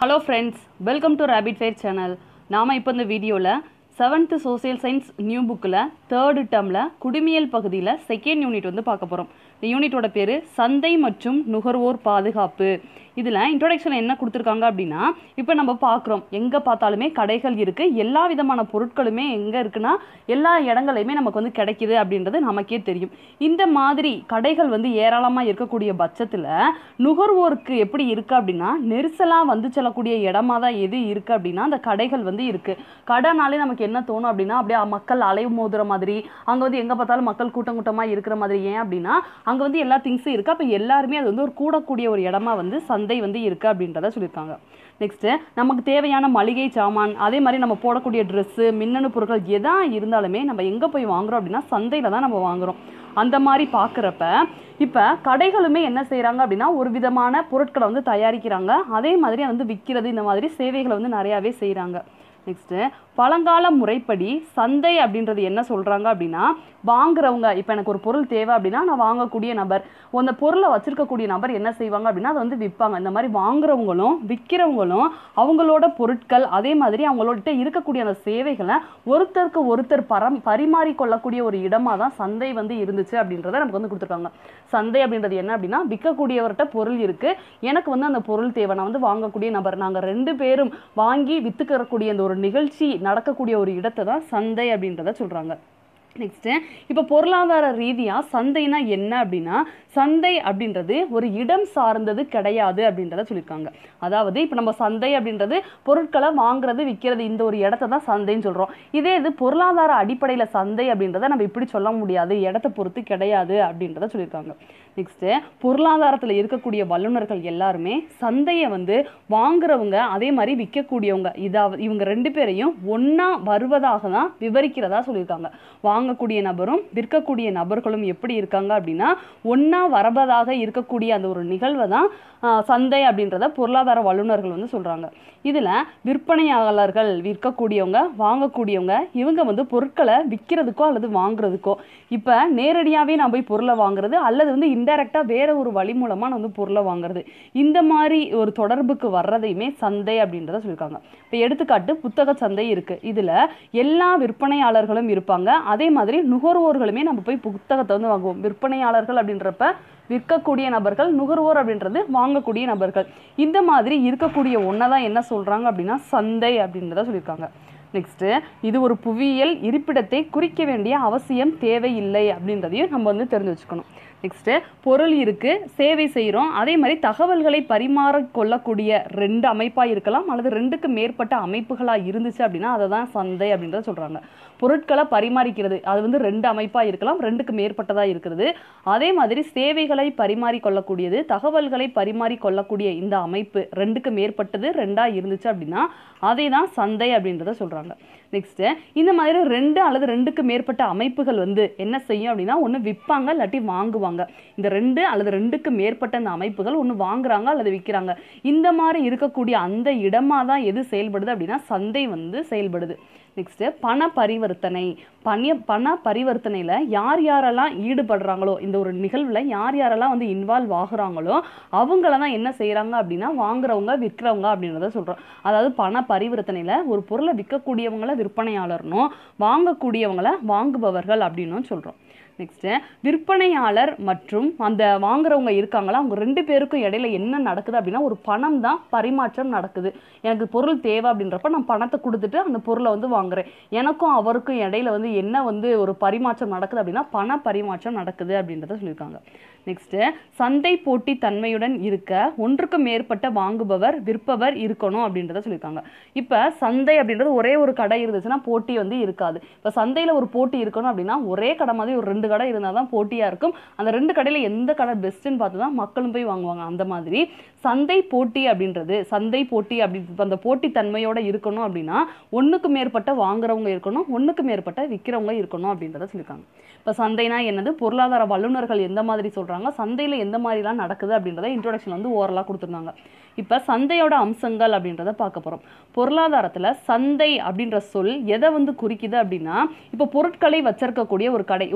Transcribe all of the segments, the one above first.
hello friends welcome to rapid fair channel நாம் இப்போ இந்த வீடியோவில் செவன்த்து சோசியல் சயின்ஸ் நியூ புக்கில் தேர்டு டேர்மில் குடிமியல் பகுதியில் செகண்ட் யூனிட் வந்து பார்க்க போகிறோம் இந்த யூனிட்டோட பேர் சந்தை மற்றும் நுகர்வோர் பாதுகாப்பு இதில் இன்ட்ரோடக்ஷன் என்ன கொடுத்துருக்காங்க அப்படின்னா இப்போ நம்ம பார்க்குறோம் எங்கே பார்த்தாலுமே கடைகள் இருக்குது எல்லா விதமான பொருட்களுமே எங்கே இருக்குன்னா எல்லா இடங்களையுமே நமக்கு வந்து கிடைக்குது அப்படின்றது நமக்கே தெரியும் இந்த மாதிரி கடைகள் வந்து ஏராளமாக இருக்கக்கூடிய பட்சத்தில் நுகர்வோருக்கு எப்படி இருக்குது அப்படின்னா நெரிசலாக வந்து செல்லக்கூடிய இடமா தான் எது இருக்குது அப்படின்னா அந்த கடைகள் வந்து இருக்குது கடைனாலே நமக்கு என்ன தோணும் அப்படின்னா அப்படியே மக்கள் அலை மோதுற மாதிரி அங்கே வந்து எங்கே பார்த்தாலும் மக்கள் கூட்டம் கூட்டமாக இருக்கிற மாதிரி ஏன் அப்படின்னா அங்கே வந்து எல்லா திங்ஸும் இருக்குது அப்போ எல்லாருமே அது வந்து ஒரு கூடக்கூடிய ஒரு இடமா வந்து சந்தை வந்து இருக்குது அப்படின்றத சொல்லியிருக்காங்க நெக்ஸ்ட்டு நமக்கு தேவையான மளிகை சாமான் அதே மாதிரி நம்ம போடக்கூடிய ட்ரெஸ்ஸு மின்னணு பொருட்கள் எதா இருந்தாலுமே நம்ம எங்கே போய் வாங்குறோம் அப்படின்னா சந்தையில் தான் நம்ம வாங்குறோம் அந்த மாதிரி பார்க்குறப்ப இப்போ கடைகளுமே என்ன செய்கிறாங்க அப்படின்னா ஒரு விதமான பொருட்களை வந்து தயாரிக்கிறாங்க அதே மாதிரி வந்து விற்கிறது இந்த மாதிரி சேவைகளை வந்து நிறையாவே செய்கிறாங்க நெக்ஸ்ட்டு பழங்கால முறைப்படி சந்தை அப்படின்றது என்ன சொல்கிறாங்க அப்படின்னா வாங்குறவங்க இப்போ எனக்கு ஒரு பொருள் தேவை அப்படின்னா நான் வாங்கக்கூடிய நபர் அந்த பொருளை வச்சிருக்கக்கூடிய நபர் என்ன செய்வாங்க அப்படின்னா அதை வந்து விற்பாங்க இந்த மாதிரி வாங்குறவங்களும் விற்கிறவங்களும் அவங்களோட பொருட்கள் அதே மாதிரி அவங்களோட இருக்கக்கூடிய அந்த சேவைகளை ஒருத்தருக்கு ஒருத்தர் பரம் பரிமாறி கொள்ளக்கூடிய ஒரு இடமா தான் சந்தை வந்து இருந்துச்சு அப்படின்றத நமக்கு வந்து கொடுத்துருக்காங்க சந்தை அப்படின்றது என்ன அப்படின்னா விற்கக்கூடியவர்கிட்ட பொருள் இருக்கு எனக்கு வந்து அந்த பொருள் தேவை நான் வந்து வாங்கக்கூடிய நபர் நாங்கள் ரெண்டு பேரும் வாங்கி வித்துக்கிறக்கூடிய அந்த ஒரு நிகழ்ச்சி நடக்கக்கூடிய ஒரு இடத்தை தான் சந்தை அப்படின்றத சொல்றாங்க நெக்ஸ்ட்டு இப்போ பொருளாதார ரீதியாக சந்தைனா என்ன அப்படின்னா சந்தை அப்படின்றது ஒரு இடம் சார்ந்தது கிடையாது அப்படின்றத சொல்லியிருக்காங்க அதாவது இப்போ நம்ம சந்தை அப்படின்றது பொருட்களை வாங்குறது விற்கிறது இந்த ஒரு இடத்த தான் சந்தைன்னு சொல்கிறோம் இதே இது பொருளாதார அடிப்படையில் சந்தை அப்படின்றத நம்ம இப்படி சொல்ல முடியாது இடத்த பொறுத்து கிடையாது அப்படின்றத சொல்லியிருக்காங்க நெக்ஸ்ட்டு பொருளாதாரத்தில் இருக்கக்கூடிய வல்லுநர்கள் எல்லாருமே சந்தையை வந்து வாங்குறவங்க அதே மாதிரி விற்கக்கூடியவங்க இதாவது இவங்க ரெண்டு பேரையும் ஒன்றா வருவதாக தான் விவரிக்கிறதா சொல்லியிருக்காங்க வாங்கக்கூடிய நபரும் விற்கக்கூடிய நபர்களும் எப்படி இருக்காங்க அப்படின்னா ஒன்றா வரவதாக இருக்கக்கூடிய அந்த ஒரு நிகழ்வை தான் ஆஹ், சந்தை அப்படின்றத பொருளாதார வல்லுநர்கள் வந்து சொல்கிறாங்க இதில் விற்பனையாளர்கள் விற்கக்கூடியவங்க வாங்கக்கூடியவங்க இவங்க வந்து பொருட்களை விற்கிறதுக்கோ அல்லது வாங்குறதுக்கோ இப்போ நேரடியாகவே நான் போய் பொருளை வாங்குறது அல்லது வந்து இன்டெரக்டாக வேற ஒரு வழி மூலமாக நான் வந்து பொருளை வாங்குறது இந்த மாதிரி ஒரு தொடர்புக்கு வர்றதையுமே சந்தை அப்படின்றத சொல்லியிருக்காங்க இப்போ எடுத்துக்காட்டு புத்தக சந்தை இருக்குது இதில் எல்லா விற்பனையாளர்களும் இருப்பாங்க அதே மாதிரி நுகர்வோர்களுமே நம்ம போய் புத்தகத்தை வந்து வாங்குவோம் விற்பனையாளர்கள் அப்படின்றப்ப விற்கக்கூடிய நபர்கள் நுகர்வோர் அப்படின்றது வாங்கக்கூடிய நபர்கள் இந்த மாதிரி இருக்கக்கூடிய ஒன்றை தான் என்ன சொல்கிறாங்க அப்படின்னா சந்தை அப்படின்றத சொல்லியிருக்காங்க நெக்ஸ்ட்டு இது ஒரு புவியியல் இருப்பிடத்தை குறிக்க வேண்டிய அவசியம் தேவையில்லை அப்படின்றதையும் நம்ம வந்து தெரிஞ்சு வச்சுக்கணும் நெக்ஸ்ட்டு பொருள் இருக்குது சேவை செய்கிறோம் அதே மாதிரி தகவல்களை பரிமாறிக் கொள்ளக்கூடிய ரெண்டு அமைப்பாக இருக்கலாம் அல்லது ரெண்டுக்கு மேற்பட்ட அமைப்புகளாக இருந்துச்சு அப்படின்னா அதை தான் சந்தை அப்படின்றத சொல்கிறாங்க பொருட்களை பரிமாறிக்கிறது அது வந்து ரெண்டு அமைப்பாக இருக்கலாம் ரெண்டுக்கு மேற்பட்டதாக இருக்கிறது அதே மாதிரி சேவைகளை பரிமாறிக் கொள்ளக்கூடியது தகவல்களை பரிமாறிக் கொள்ளக்கூடிய இந்த அமைப்பு ரெண்டுக்கு மேற்பட்டது ரெண்டாக இருந்துச்சு அப்படின்னா அதை தான் சந்தை அப்படின்றத சொல்கிறாங்க நெக்ஸ்ட்டு இந்த மாதிரி ரெண்டு அல்லது ரெண்டுக்கு மேற்பட்ட அமைப்புகள் வந்து என்ன செய்யும் அப்படின்னா ஒன்று விற்பாங்க இல்லாட்டி வாங்குவாங்க இந்த ரெண்டு அல்லது ரெண்டுக்கு மேற்பட்ட அந்த அமைப்புகள் ஒன்று வாங்குறாங்க அல்லது விற்கிறாங்க இந்த மாதிரி இருக்கக்கூடிய அந்த இடமா தான் எது செயல்படுது அப்படின்னா சந்தை வந்து செயல்படுது நெக்ஸ்ட்டு பண பரிவர்த்தனை பணிய பண பரிவர்த்தனையில் யார் யாரெல்லாம் ஈடுபடுறாங்களோ இந்த ஒரு நிகழ்வில் யார் யாரெல்லாம் வந்து இன்வால்வ் ஆகுறாங்களோ அவங்கள தான் என்ன செய்கிறாங்க அப்படின்னா வாங்குறவங்க விற்கிறவங்க அப்படின்றத சொல்கிறோம் அதாவது பண பரிவர்த்தனையில் ஒரு பொருளை விற்கக்கூடியவங்கள விற்பனையாளர்னும் வாங்கக்கூடியவங்கள வாங்குபவர்கள் அப்படின்னும் சொல்கிறோம் நெக்ஸ்ட்டு விற்பனையாளர் மற்றும் அந்த வாங்குறவங்க இருக்காங்களா அவங்க ரெண்டு பேருக்கும் இடையில என்ன நடக்குது அப்படின்னா ஒரு பணம் தான் பரிமாற்றம் நடக்குது எனக்கு பொருள் தேவை அப்படின்றப்ப நான் பணத்தை கொடுத்துட்டு அந்த பொருளை வந்து வாங்குறேன் எனக்கும் அவருக்கும் இடையில வந்து என்ன வந்து ஒரு பரிமாற்றம் நடக்குது அப்படின்னா பண பரிமாற்றம் நடக்குது அப்படின்றத சொல்லியிருக்காங்க நெக்ஸ்ட்டு சந்தை போட்டி தன்மையுடன் இருக்க ஒன்றுக்கு மேற்பட்ட வாங்குபவர் விற்பவர் இருக்கணும் அப்படின்றத சொல்லியிருக்காங்க இப்போ சந்தை அப்படின்றது ஒரே ஒரு கடை இருந்துச்சுன்னா போட்டி வந்து இருக்காது இப்போ சந்தையில் ஒரு போட்டி இருக்கணும் அப்படின்னா ஒரே கடை மாதிரி ஒரு ரெண்டு கடை இருந்தால் தான் போட்டியாக இருக்கும் அந்த ரெண்டு கடையில் எந்த கடை பெஸ்ட்டுன்னு பார்த்து தான் மக்களும் போய் வாங்குவாங்க அந்த மாதிரி சந்தை போட்டி அப்படின்றது சந்தை போட்டி அப்படி அந்த போட்டி தன்மையோட இருக்கணும் அப்படின்னா ஒன்றுக்கு மேற்பட்ட வாங்குறவங்க இருக்கணும் ஒன்றுக்கு மேற்பட்ட விற்கிறவங்க இருக்கணும் அப்படின்றத சொல்லியிருக்காங்க இப்போ சந்தைனா என்னது பொருளாதார வல்லுநர்கள் எந்த மாதிரி சொல்கிறாங்க சந்தையில் எந்த மாதிரிலாம் நடக்குது அப்படின்றத இன்ட்ரோடக்ஷன் வந்து ஓரலாக கொடுத்துருந்தாங்க இப்போ சந்தையோட அம்சங்கள் அப்படின்றத பார்க்க போகிறோம் பொருளாதாரத்தில் சந்தை அப்படின்ற சொல் எதை வந்து குறிக்குது அப்படின்னா இப்போ பொருட்களை வச்சிருக்கக்கூடிய ஒரு கடை ஒரு கடை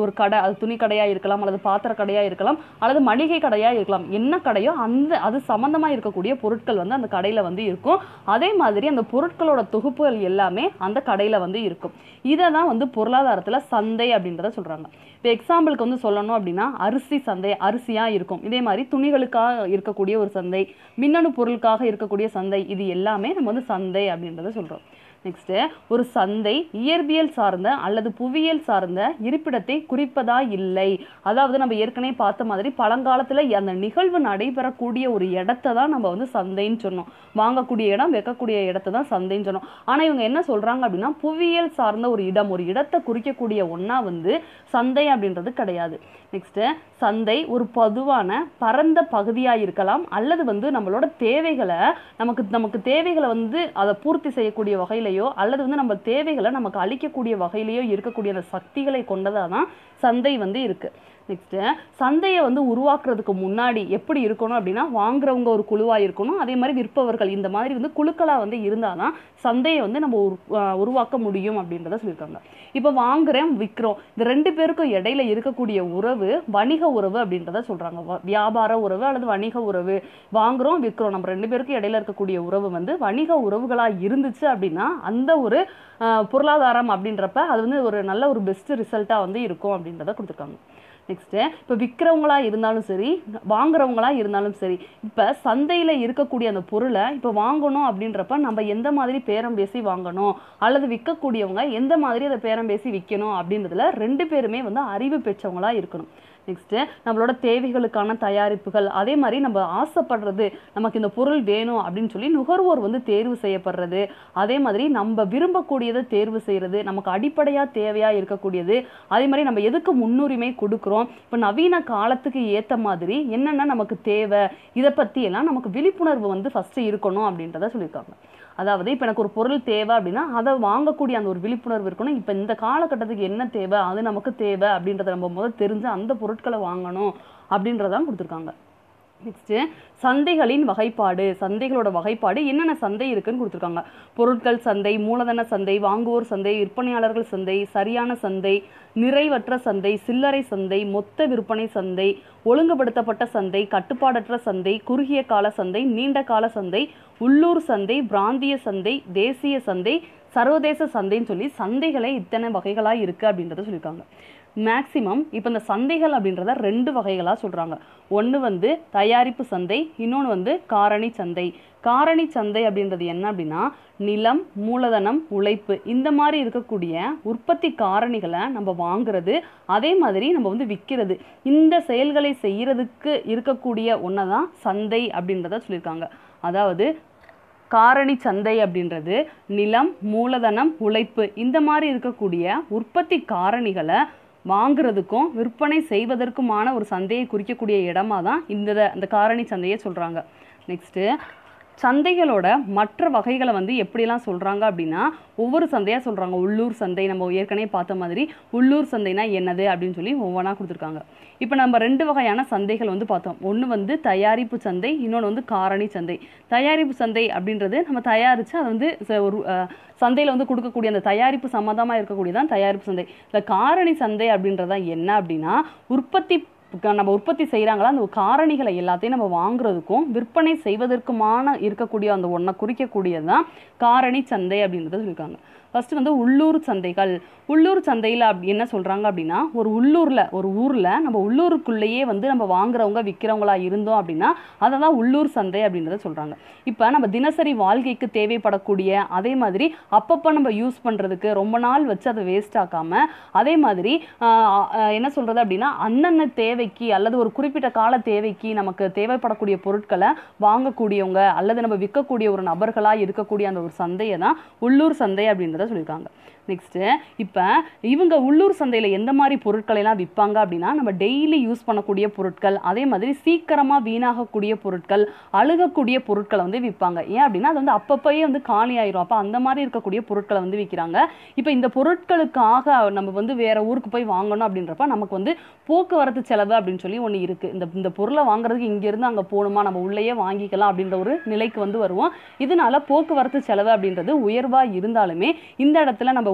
அது துணி கடையாக இருக்கலாம் அல்லது பாத்திர கடையாக இருக்கலாம் அல்லது மளிகை கடையாக இருக்கலாம் என்ன கடையோ அந்த அது சம்மந்தமாக இருக்கக்கூடிய பொருட்கள் வந்து அந்த கடையில் வந்து இருக்கும் அதே மாதிரி அந்த பொருட்களோட தொகுப்புகள் எல்லாமே அந்த கடையில் வந்து இருக்கும் இதை தான் வந்து பொருளாதாரத்தில் சந்தை அப்படின்றத சொல்கிறாங்க இப்போ எக்ஸாம்பிளுக்கு வந்து சொல்லணும் அப்படின்னா அரிசி சந்தை அரிசியாக இருக்கும் இதே மாதிரி துணிகளுக்காக இருக்கக்கூடிய ஒரு சந்தை மின்னணு பொருளுக்காக இருக்கக்கூடிய சந்தை இது எல்லாமே நம்ம வந்து சந்தை அப்படின்றத சொல்கிறோம் நெக்ஸ்ட்டு ஒரு சந்தை இயற்பியல் சார்ந்த அல்லது புவியியல் சார்ந்த இருப்பிடத்தை குறிப்பதா இல்லை அதாவது நம்ம ஏற்கனவே பார்த்த மாதிரி பழங்காலத்தில் அந்த நிகழ்வு நடைபெறக்கூடிய ஒரு இடத்த தான் நம்ம வந்து சந்தைன்னு சொன்னோம் வாங்கக்கூடிய இடம் வைக்கக்கூடிய இடத்த தான் சந்தைன்னு சொன்னோம் ஆனால் இவங்க என்ன சொல்கிறாங்க அப்படின்னா புவியியல் சார்ந்த ஒரு இடம் ஒரு இடத்தை குறிக்கக்கூடிய ஒன்றா வந்து சந்தை அப்படின்றது கிடையாது நெக்ஸ்ட்டு சந்தை ஒரு பொதுவான பரந்த பகுதியாக இருக்கலாம் அல்லது வந்து நம்மளோட தேவைகளை நமக்கு நமக்கு தேவைகளை வந்து அதை பூர்த்தி செய்யக்கூடிய வகையிலையோ அல்லது வந்து நம்ம தேவைகளை நமக்கு அளிக்கக்கூடிய வகையிலையோ இருக்கக்கூடிய அந்த சக்திகளை கொண்டதாக தான் சந்தை வந்து இருக்குது நெக்ஸ்ட்டு சந்தையை வந்து உருவாக்குறதுக்கு முன்னாடி எப்படி இருக்கணும் அப்படின்னா வாங்குறவங்க ஒரு குழுவாக இருக்கணும் அதே மாதிரி விற்பவர்கள் இந்த மாதிரி வந்து குழுக்களாக வந்து இருந்தால் தான் சந்தையை வந்து நம்ம உரு ஆஹ் உருவாக்க முடியும் அப்படின்றத சொல்லியிருக்காங்க இப்போ வாங்குறேன் விற்கிறோம் இந்த ரெண்டு பேருக்கும் இடையில இருக்கக்கூடிய உறவு வணிக உறவு அப்படின்றத சொல்கிறாங்க வியாபார உறவு அல்லது வணிக உறவு வாங்குறோம் விற்கிறோம் நம்ம ரெண்டு பேருக்கும் இடையில இருக்கக்கூடிய உறவு வந்து வணிக உறவுகளாக இருந்துச்சு அப்படின்னா அந்த ஒரு ஆஹ் பொருளாதாரம் அப்படின்றப்ப அது வந்து ஒரு நல்ல ஒரு பெஸ்ட் ரிசல்ட்டாக வந்து இருக்கும் அப்படின்றத கொடுத்துருக்காங்க நெக்ஸ்ட்டு இப்போ விற்கிறவங்களா இருந்தாலும் சரி வாங்குறவங்களா இருந்தாலும் சரி இப்போ சந்தையில் இருக்கக்கூடிய அந்த பொருளை இப்போ வாங்கணும் அப்படின்றப்ப நம்ம எந்த மாதிரி பேரம் பேசி வாங்கணும் அல்லது விற்கக்கூடியவங்க எந்த மாதிரி அதை பேரம் பேசி விற்கணும் அப்படின்றதுல ரெண்டு பேருமே வந்து அறிவு பெற்றவங்களா இருக்கணும் நெக்ஸ்ட்டு நம்மளோட தேவைகளுக்கான தயாரிப்புகள் அதே மாதிரி நம்ம ஆசைப்படுறது நமக்கு இந்த பொருள் வேணும் அப்படின்னு சொல்லி நுகர்வோர் வந்து தேர்வு செய்யப்படுறது அதே மாதிரி நம்ம விரும்பக்கூடியதை தேர்வு செய்கிறது நமக்கு அடிப்படையாக தேவையாக இருக்கக்கூடியது அதே மாதிரி நம்ம எதுக்கு முன்னுரிமை கொடுக்குறோம் இப்போ நவீன காலத்துக்கு ஏற்ற மாதிரி என்னென்ன நமக்கு தேவை இதை பற்றி எல்லாம் நமக்கு விழிப்புணர்வு வந்து ஃபஸ்ட்டு இருக்கணும் அப்படின்றத சொல்லியிருக்காங்க அதாவது இப்போ எனக்கு ஒரு பொருள் தேவை அப்படின்னா அதை வாங்கக்கூடிய அந்த ஒரு விழிப்புணர்வு இருக்கணும் இப்போ இந்த காலகட்டத்துக்கு என்ன தேவை அது நமக்கு தேவை அப்படின்றத நம்ம முதல் தெரிஞ்சு அந்த பொருட்களை வாங்கணும் அப்படின்றதான் கொடுத்துருக்காங்க நெக்ஸ்ட்டு சந்தைகளின் வகைப்பாடு சந்தைகளோட வகைப்பாடு என்னென்ன சந்தை இருக்குன்னு கொடுத்துருக்காங்க பொருட்கள் சந்தை மூலதன சந்தை வாங்குவோர் சந்தை விற்பனையாளர்கள் சந்தை சரியான சந்தை நிறைவற்ற சந்தை சில்லறை சந்தை மொத்த விற்பனை சந்தை ஒழுங்குபடுத்தப்பட்ட சந்தை கட்டுப்பாடற்ற சந்தை குறுகிய கால சந்தை நீண்ட கால சந்தை உள்ளூர் சந்தை பிராந்திய சந்தை தேசிய சந்தை சர்வதேச சந்தைன்னு சொல்லி சந்தைகளே இத்தனை வகைகளாக இருக்குது அப்படின்றத சொல்லியிருக்காங்க மேக்சிமம் இப்போ இந்த சந்தைகள் அப்படின்றத ரெண்டு வகைகளாக சொல்கிறாங்க ஒன்று வந்து தயாரிப்பு சந்தை இன்னொன்று வந்து காரணி சந்தை காரணி சந்தை அப்படின்றது என்ன அப்படின்னா நிலம் மூலதனம் உழைப்பு இந்த மாதிரி இருக்கக்கூடிய உற்பத்தி காரணிகளை நம்ம வாங்குறது அதே மாதிரி நம்ம வந்து விற்கிறது இந்த செயல்களை செய்யறதுக்கு இருக்கக்கூடிய ஒன்று தான் சந்தை அப்படின்றத சொல்லியிருக்காங்க அதாவது காரணி சந்தை அப்படின்றது நிலம் மூலதனம் உழைப்பு இந்த மாதிரி இருக்கக்கூடிய உற்பத்தி காரணிகளை வாங்குறதுக்கும் விற்பனை செய்வதற்குமான ஒரு சந்தையை குறிக்கக்கூடிய இடமா தான் இந்த இந்த காரணி சந்தையை சொல்கிறாங்க நெக்ஸ்ட்டு சந்தைகளோட மற்ற வகைகளை வந்து எப்படிலாம் சொல்கிறாங்க அப்படின்னா ஒவ்வொரு சந்தையாக சொல்கிறாங்க உள்ளூர் சந்தை நம்ம ஏற்கனவே பார்த்த மாதிரி உள்ளூர் சந்தைனா என்னது அப்படின்னு சொல்லி ஒவ்வொன்றா கொடுத்துருக்காங்க இப்போ நம்ம ரெண்டு வகையான சந்தைகள் வந்து பார்த்தோம் ஒன்று வந்து தயாரிப்பு சந்தை இன்னொன்று வந்து காரணி சந்தை தயாரிப்பு சந்தை அப்படின்றது நம்ம தயாரித்து அதை வந்து ச- ஒரு சந்தையில் வந்து கொடுக்கக்கூடிய அந்த தயாரிப்பு சம்மந்தமாக இருக்கக்கூடியதான் தயாரிப்பு சந்தை இந்த காரணி சந்தை அப்படின்றதான் என்ன அப்படின்னா உற்பத்தி க- நம்ம உற்பத்தி செய்கிறாங்களா அந்த காரணிகளை எல்லாத்தையும் நம்ம வாங்குறதுக்கும் விற்பனை செய்வதற்குமான இருக்கக்கூடிய அந்த ஒன்றை குறிக்கக்கூடியது தான் காரணி சந்தை அப்படின்றத சொல்லியிருக்காங்க ஃபர்ஸ்ட் வந்து உள்ளூர் சந்தைகள் உள்ளூர் சந்தையில் அப்படி என்ன சொல்கிறாங்க அப்படின்னா ஒரு உள்ளூரில் ஒரு ஊரில் நம்ம உள்ளூருக்குள்ளேயே வந்து நம்ம வாங்குறவங்க விற்கிறவங்களா இருந்தோம் அப்படின்னா அதை தான் உள்ளூர் சந்தை அப்படின்றத சொல்கிறாங்க இப்போ நம்ம தினசரி வாழ்க்கைக்கு தேவைப்படக்கூடிய அதே மாதிரி அப்பப்போ நம்ம யூஸ் பண்ணுறதுக்கு ரொம்ப நாள் வச்சு அதை வேஸ்ட் ஆக்காம அதே மாதிரி ஆஹ், ஆஹ், என்ன சொல்கிறது அப்படின்னா அன்னன்ன தேவைக்கு அல்லது ஒரு குறிப்பிட்ட கால தேவைக்கு நமக்கு தேவைப்படக்கூடிய பொருட்களை வாங்கக்கூடியவங்க அல்லது நம்ம விற்கக்கூடிய ஒரு நபர்களாக இருக்கக்கூடிய அந்த ஒரு சந்தையை தான் உள்ளூர் சந்தை அப்படின்றத சொல்லியிருக்காங்க நெக்ஸ்ட்டு இப்போ இவங்க உள்ளூர் சந்தையில் எந்த மாதிரி பொருட்களை எல்லாம் விற்பாங்க அப்படின்னா நம்ம டெய்லி யூஸ் பண்ணக்கூடிய பொருட்கள் அதே மாதிரி சீக்கிரமாக வீணாகக்கூடிய பொருட்கள் அழுகக்கூடிய பொருட்களை வந்து விற்பாங்க ஏன் அப்படின்னா அது வந்து அப்பப்போயே வந்து காலி ஆயிரும் அப்போ அந்த மாதிரி இருக்கக்கூடிய பொருட்களை வந்து விற்கிறாங்க இப்போ இந்த பொருட்களுக்காக நம்ம வந்து வேற ஊருக்கு போய் வாங்கணும் அப்படின்றப்ப நமக்கு வந்து போக்குவரத்து செலவு அப்படின்னு சொல்லி ஒன்று இருக்குது இந்த இந்த பொருளை வாங்குறதுக்கு இங்கேருந்து அங்கே போகணுமா நம்ம உள்ளேயே வாங்கிக்கலாம் அப்படின்ற ஒரு நிலைக்கு வந்து வருவோம் இதனால போக்குவரத்து செலவு அப்படின்றது உயர்வாக இருந்தாலுமே இந்த இடத்துல நம்ம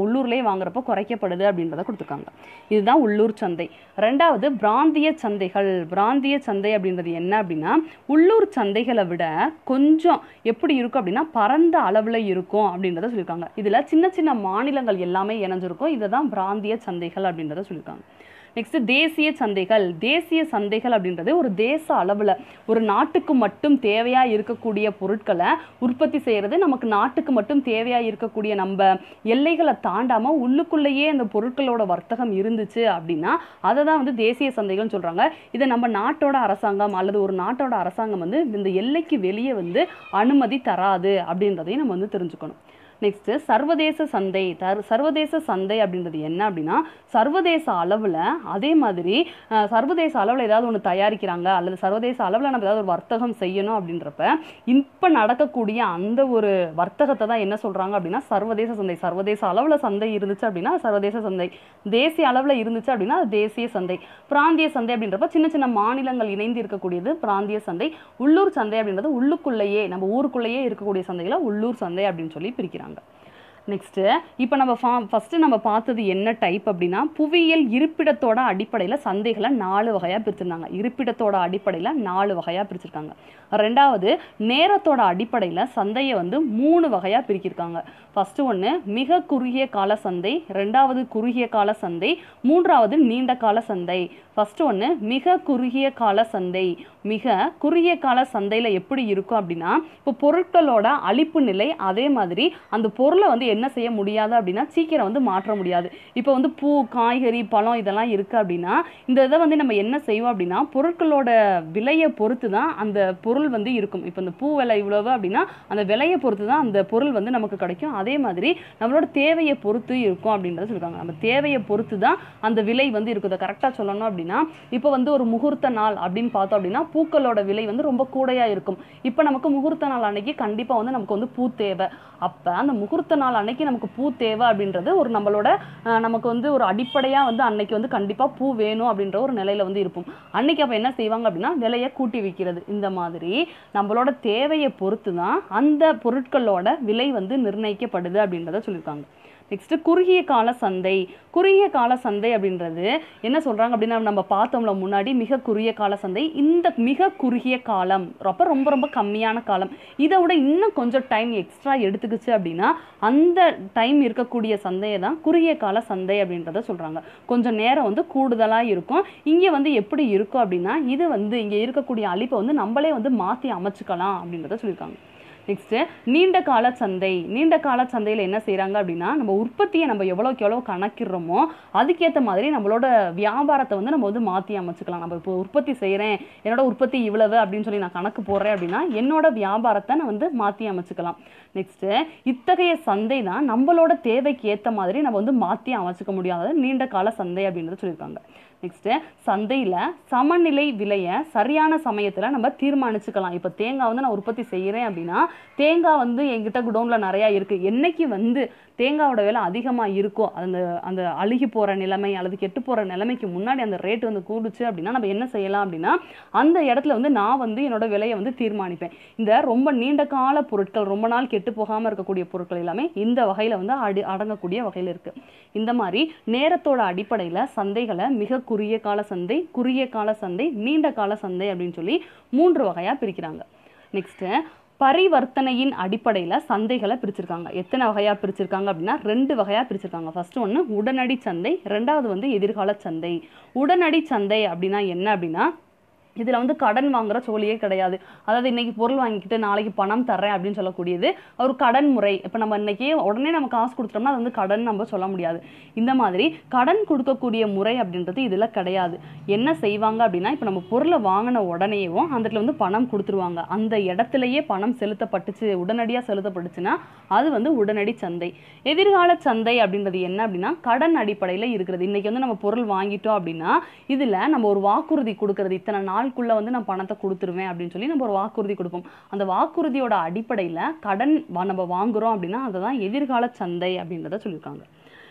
உள்ளூர்லேயே வாங்குறப்போ குறைக்கப்படுது அப்படின்றத கொடுத்துருக்காங்க இதுதான் உள்ளூர் சந்தை ரெண்டாவது பிராந்திய சந்தைகள் பிராந்திய சந்தை அப்படின்றது என்ன அப்படின்னா உள்ளூர் சந்தைகளை விட கொஞ்சம் எப்படி இருக்கும் அப்படின்னா பரந்த அளவில் இருக்கும் அப்படின்றத சொல்லியிருக்காங்க இதில் சின்ன சின்ன மாநிலங்கள் எல்லாமே இணைஞ்சிருக்கும் இதை தான் பிராந்திய சந்தைகள் அப்படின்றத சொல்லியிருக்காங்க நெக்ஸ்ட் தேசிய சந்தைகள் தேசிய சந்தைகள் அப்படின்றது ஒரு தேச அளவில் ஒரு நாட்டுக்கு மட்டும் தேவையாக இருக்கக்கூடிய பொருட்களை உற்பத்தி செய்கிறது நமக்கு நாட்டுக்கு மட்டும் தேவையாக இருக்கக்கூடிய நம்ம எல்லைகளை தாண்டாமல் உள்ளுக்குள்ளேயே அந்த பொருட்களோட வர்த்தகம் இருந்துச்சு அப்படின்னா அதை தான் வந்து தேசிய சந்தைகள்னு சொல்கிறாங்க இதை நம்ம நாட்டோட அரசாங்கம் அல்லது ஒரு நாட்டோட அரசாங்கம் வந்து இந்த எல்லைக்கு வெளியே வந்து அனுமதி தராது அப்படின்றதையும் நம்ம வந்து தெரிஞ்சுக்கணும் நெக்ஸ்ட் சர்வதேச சந்தை தர் சர்வதேச சந்தை அப்படின்றது என்ன அப்படின்னா சர்வதேச அளவில் அதே மாதிரி அஹ், சர்வதேச அளவில் ஏதாவது ஒன்று தயாரிக்கிறாங்க அல்லது சர்வதேச அளவில் நம்ம ஏதாவது ஒரு வர்த்தகம் செய்யணும் அப்படின்றப்ப இப்போ நடக்கக்கூடிய அந்த ஒரு வர்த்தகத்தை தான் என்ன சொல்கிறாங்க அப்படின்னா சர்வதேச சந்தை சர்வதேச அளவில் சந்தை இருந்துச்சு அப்படின்னா அது சர்வதேச சந்தை தேசிய அளவில் இருந்துச்சு அப்படின்னா அது தேசிய சந்தை பிராந்திய சந்தை அப்படின்றப்ப சின்ன சின்ன மாநிலங்கள் இணைந்து இருக்கக்கூடியது பிராந்திய சந்தை உள்ளூர் சந்தை அப்படின்றது உள்ளுக்குள்ளேயே நம்ம ஊருக்குள்ளேயே இருக்கக்கூடிய சந்தைகளை உள்ளூர் சந்தை அப்படின்னு சொல்லி பிரிக்கிறாங்க நெக்ஸ்ட்டு இப்போ நம்ம ஃபா ஃபஸ்ட்டு நம்ம பார்த்தது என்ன டைப் அப்படின்னா புவியியல் இருப்பிடத்தோட அடிப்படையில் சந்தைகளை நாலு வகையாக பிரிச்சிருந்தாங்க இருப்பிடத்தோட அடிப்படையில் நாலு வகையாக பிரிச்சிருக்காங்க ரெண்டாவது நேரத்தோட அடிப்படையில் சந்தையை வந்து மூணு வகையாக பிரிக்கிருக்காங்க ஃபஸ்ட்டு ஒன்று மிக குறுகிய கால சந்தை ரெண்டாவது குறுகிய கால சந்தை மூன்றாவது நீண்ட கால சந்தை ஃபஸ்ட்டு ஒன்று மிக குறுகிய கால சந்தை மிக குறுகிய கால சந்தையில் எப்படி இருக்கும் அப்படின்னா இப்போ பொருட்களோட அழிப்பு நிலை அதே மாதிரி அந்த பொருளை வந்து என்ன செய்ய முடியாது அப்படின்னா சீக்கிரம் வந்து மாற்ற முடியாது இப்போ வந்து பூ காய்கறி பழம் இதெல்லாம் இருக்குது அப்படின்னா இந்த இதை வந்து நம்ம என்ன செய்வோம் அப்படின்னா பொருட்களோட விலையை பொறுத்து தான் அந்த பொருள் வந்து இருக்கும் இப்போ இந்த பூ விலை இவ்வளவு அப்படின்னா அந்த விலையை பொறுத்து தான் அந்த பொருள் வந்து நமக்கு கிடைக்கும் அதே மாதிரி நம்மளோட தேவையை பொறுத்து இருக்கும் அப்படின்றத சொல்லியிருக்காங்க நம்ம தேவையை பொறுத்து தான் அந்த விலை வந்து இருக்குது கரெக்டாக சொல்லணும் அப்படின்னா இப்போ வந்து ஒரு முகூர்த்த நாள் அப்படின்னு பார்த்தோம் அப்படின்னா பூக்களோட விலை வந்து ரொம்ப கூடையாக இருக்கும் இப்போ நமக்கு முகூர்த்த நாள் அன்னைக்கு கண்டிப்பாக வந்து நமக்கு வந்து பூ தேவை அப்போ அந்த முகூர்த்த நாள் அன்னைக்கு நமக்கு பூ தேவை அப்படின்றது ஒரு நம்மளோட அஹ், நமக்கு வந்து ஒரு அடிப்படையாக வந்து அன்னைக்கு வந்து கண்டிப்பாக பூ வேணும் அப்படின்ற ஒரு நிலையில வந்து இருப்போம் அன்னைக்கு அப்போ என்ன செய்வாங்க அப்படின்னா விலையை கூட்டி விற்கிறது இந்த மாதிரி நம்மளோட தேவையை பொறுத்து தான் அந்த பொருட்களோட விலை வந்து நிர்ணயிக்கப்படுது அப்படின்றத சொல்லியிருக்காங்க நெக்ஸ்ட் குறுகிய கால சந்தை குறுகிய கால சந்தை அப்படின்றது என்ன சொல்றாங்க அப்படின்னா நம்ம பார்த்தோம்ல முன்னாடி மிக குறுகிய கால சந்தை இந்த மிக குறுகிய காலம் ரொம்ப ரொம்ப ரொம்ப கம்மியான காலம் இதை விட இன்னும் கொஞ்சம் டைம் எக்ஸ்ட்ரா எடுத்துக்கிச்சு அப்படின்னா அந்த டைம் இருக்கக்கூடிய சந்தையை தான் குறுகிய கால சந்தை அப்படின்றத சொல்றாங்க கொஞ்சம் நேரம் வந்து கூடுதலா இருக்கும் இங்க வந்து எப்படி இருக்கும் அப்படின்னா இது வந்து இங்க இருக்கக்கூடிய அழிப்பை வந்து நம்மளே வந்து மாத்தி அமைச்சுக்கலாம் அப்படின்றத சொல்லியிருக்காங்க நெக்ஸ்ட்டு நீண்ட கால சந்தை நீண்ட கால சந்தையில் என்ன செய்கிறாங்க அப்படின்னா நம்ம உற்பத்தியை நம்ம எவ்வளோக்கு எவ்வளோ கணக்கிடுறோமோ அதுக்கேற்ற மாதிரி நம்மளோட வியாபாரத்தை வந்து நம்ம வந்து மாற்றி அமைச்சுக்கலாம் நம்ம இப்போ உற்பத்தி செய்கிறேன் என்னோட உற்பத்தி இவ்வளவு அப்படின்னு சொல்லி நான் கணக்கு போடுறேன் அப்படின்னா என்னோட வியாபாரத்தை நான் வந்து மாற்றி அமைச்சுக்கலாம் நெக்ஸ்ட்டு இத்தகைய சந்தை தான் நம்மளோட தேவைக்கு ஏற்ற மாதிரி நம்ம வந்து மாற்றி அமைச்சுக்க முடியாத நீண்ட கால சந்தை அப்படின்றத சொல்லியிருக்காங்க நெக்ஸ்ட்டு சந்தையில் சமநிலை விலையை சரியான சமயத்தில் நம்ம தீர்மானிச்சுக்கலாம் இப்போ தேங்காய் வந்து நான் உற்பத்தி செய்கிறேன் அப்படின்னா தேங்காய் வந்து என்கிட்ட குடோனில் நிறையா இருக்குது என்னைக்கு வந்து தேங்காயோட விலை அதிகமாக இருக்கோ அந்த அந்த அழுகி போகிற நிலைமை அல்லது கெட்டு போகிற நிலைமைக்கு முன்னாடி அந்த ரேட் வந்து கூடுச்சு அப்படின்னா நம்ம என்ன செய்யலாம் அப்படின்னா அந்த இடத்துல வந்து நான் வந்து என்னோட விலையை வந்து தீர்மானிப்பேன் இந்த ரொம்ப நீண்ட கால பொருட்கள் ரொம்ப நாள் கெட்டு போகாமல் இருக்கக்கூடிய பொருட்கள் எல்லாமே இந்த வகையில் வந்து அடி அடங்கக்கூடிய வகையில் இருக்குது இந்த மாதிரி நேரத்தோட அடிப்படையில் சந்தைகளை மிக குறுகிய கால சந்தை குறுகிய கால சந்தை நீண்ட கால சந்தை அப்படின்னு சொல்லி மூன்று வகையாக பிரிக்கிறாங்க நெக்ஸ்ட்டு பரிவர்த்தனையின் அடிப்படையில் சந்தைகளை பிரிச்சிருக்காங்க எத்தனை வகையாக பிரிச்சிருக்காங்க அப்படின்னா ரெண்டு வகையாக பிரிச்சிருக்காங்க ஃபர்ஸ்ட் ஒன்று உடனடி சந்தை ரெண்டாவது வந்து எதிர்கால சந்தை உடனடி சந்தை அப்படின்னா என்ன அப்படின்னா இதில் வந்து கடன் வாங்குற சோழியே கிடையாது அதாவது இன்னைக்கு பொருள் வாங்கிக்கிட்டு நாளைக்கு பணம் தர்றேன் அப்படின்னு சொல்லக்கூடியது ஒரு கடன் முறை இப்போ நம்ம இன்னைக்கு உடனே நம்ம காசு கொடுத்துட்டோம்னா அது வந்து கடன் நம்ம சொல்ல முடியாது இந்த மாதிரி கடன் கொடுக்கக்கூடிய முறை அப்படின்றது இதில் கிடையாது என்ன செய்வாங்க அப்படின்னா இப்போ நம்ம பொருளை வாங்கின உடனேயும் அந்த இடத்துல வந்து பணம் கொடுத்துருவாங்க அந்த இடத்துலயே பணம் செலுத்தப்பட்டுச்சு உடனடியாக செலுத்தப்பட்டுச்சுன்னா அது வந்து உடனடி சந்தை எதிர்கால சந்தை அப்படின்றது என்ன அப்படின்னா கடன் அடிப்படையில் இருக்கிறது இன்னைக்கு வந்து நம்ம பொருள் வாங்கிட்டோம் அப்படின்னா இதில் நம்ம ஒரு வாக்குறுதி கொடுக்கறது இத்தனை நாளுக்குள்ள வந்து நான் பணத்தை கொடுத்துருவேன் அப்படின்னு சொல்லி நம்ம ஒரு வாக்குறுதி கொடுப்போம் அந்த வாக்குறுதியோட அடிப்படையில் கடன் வா- நம்ம வாங்குறோம் அப்படின்னா அதுதான் எதிர்கால சந்தை அப்படின்றத சொல்லியிருக்காங்க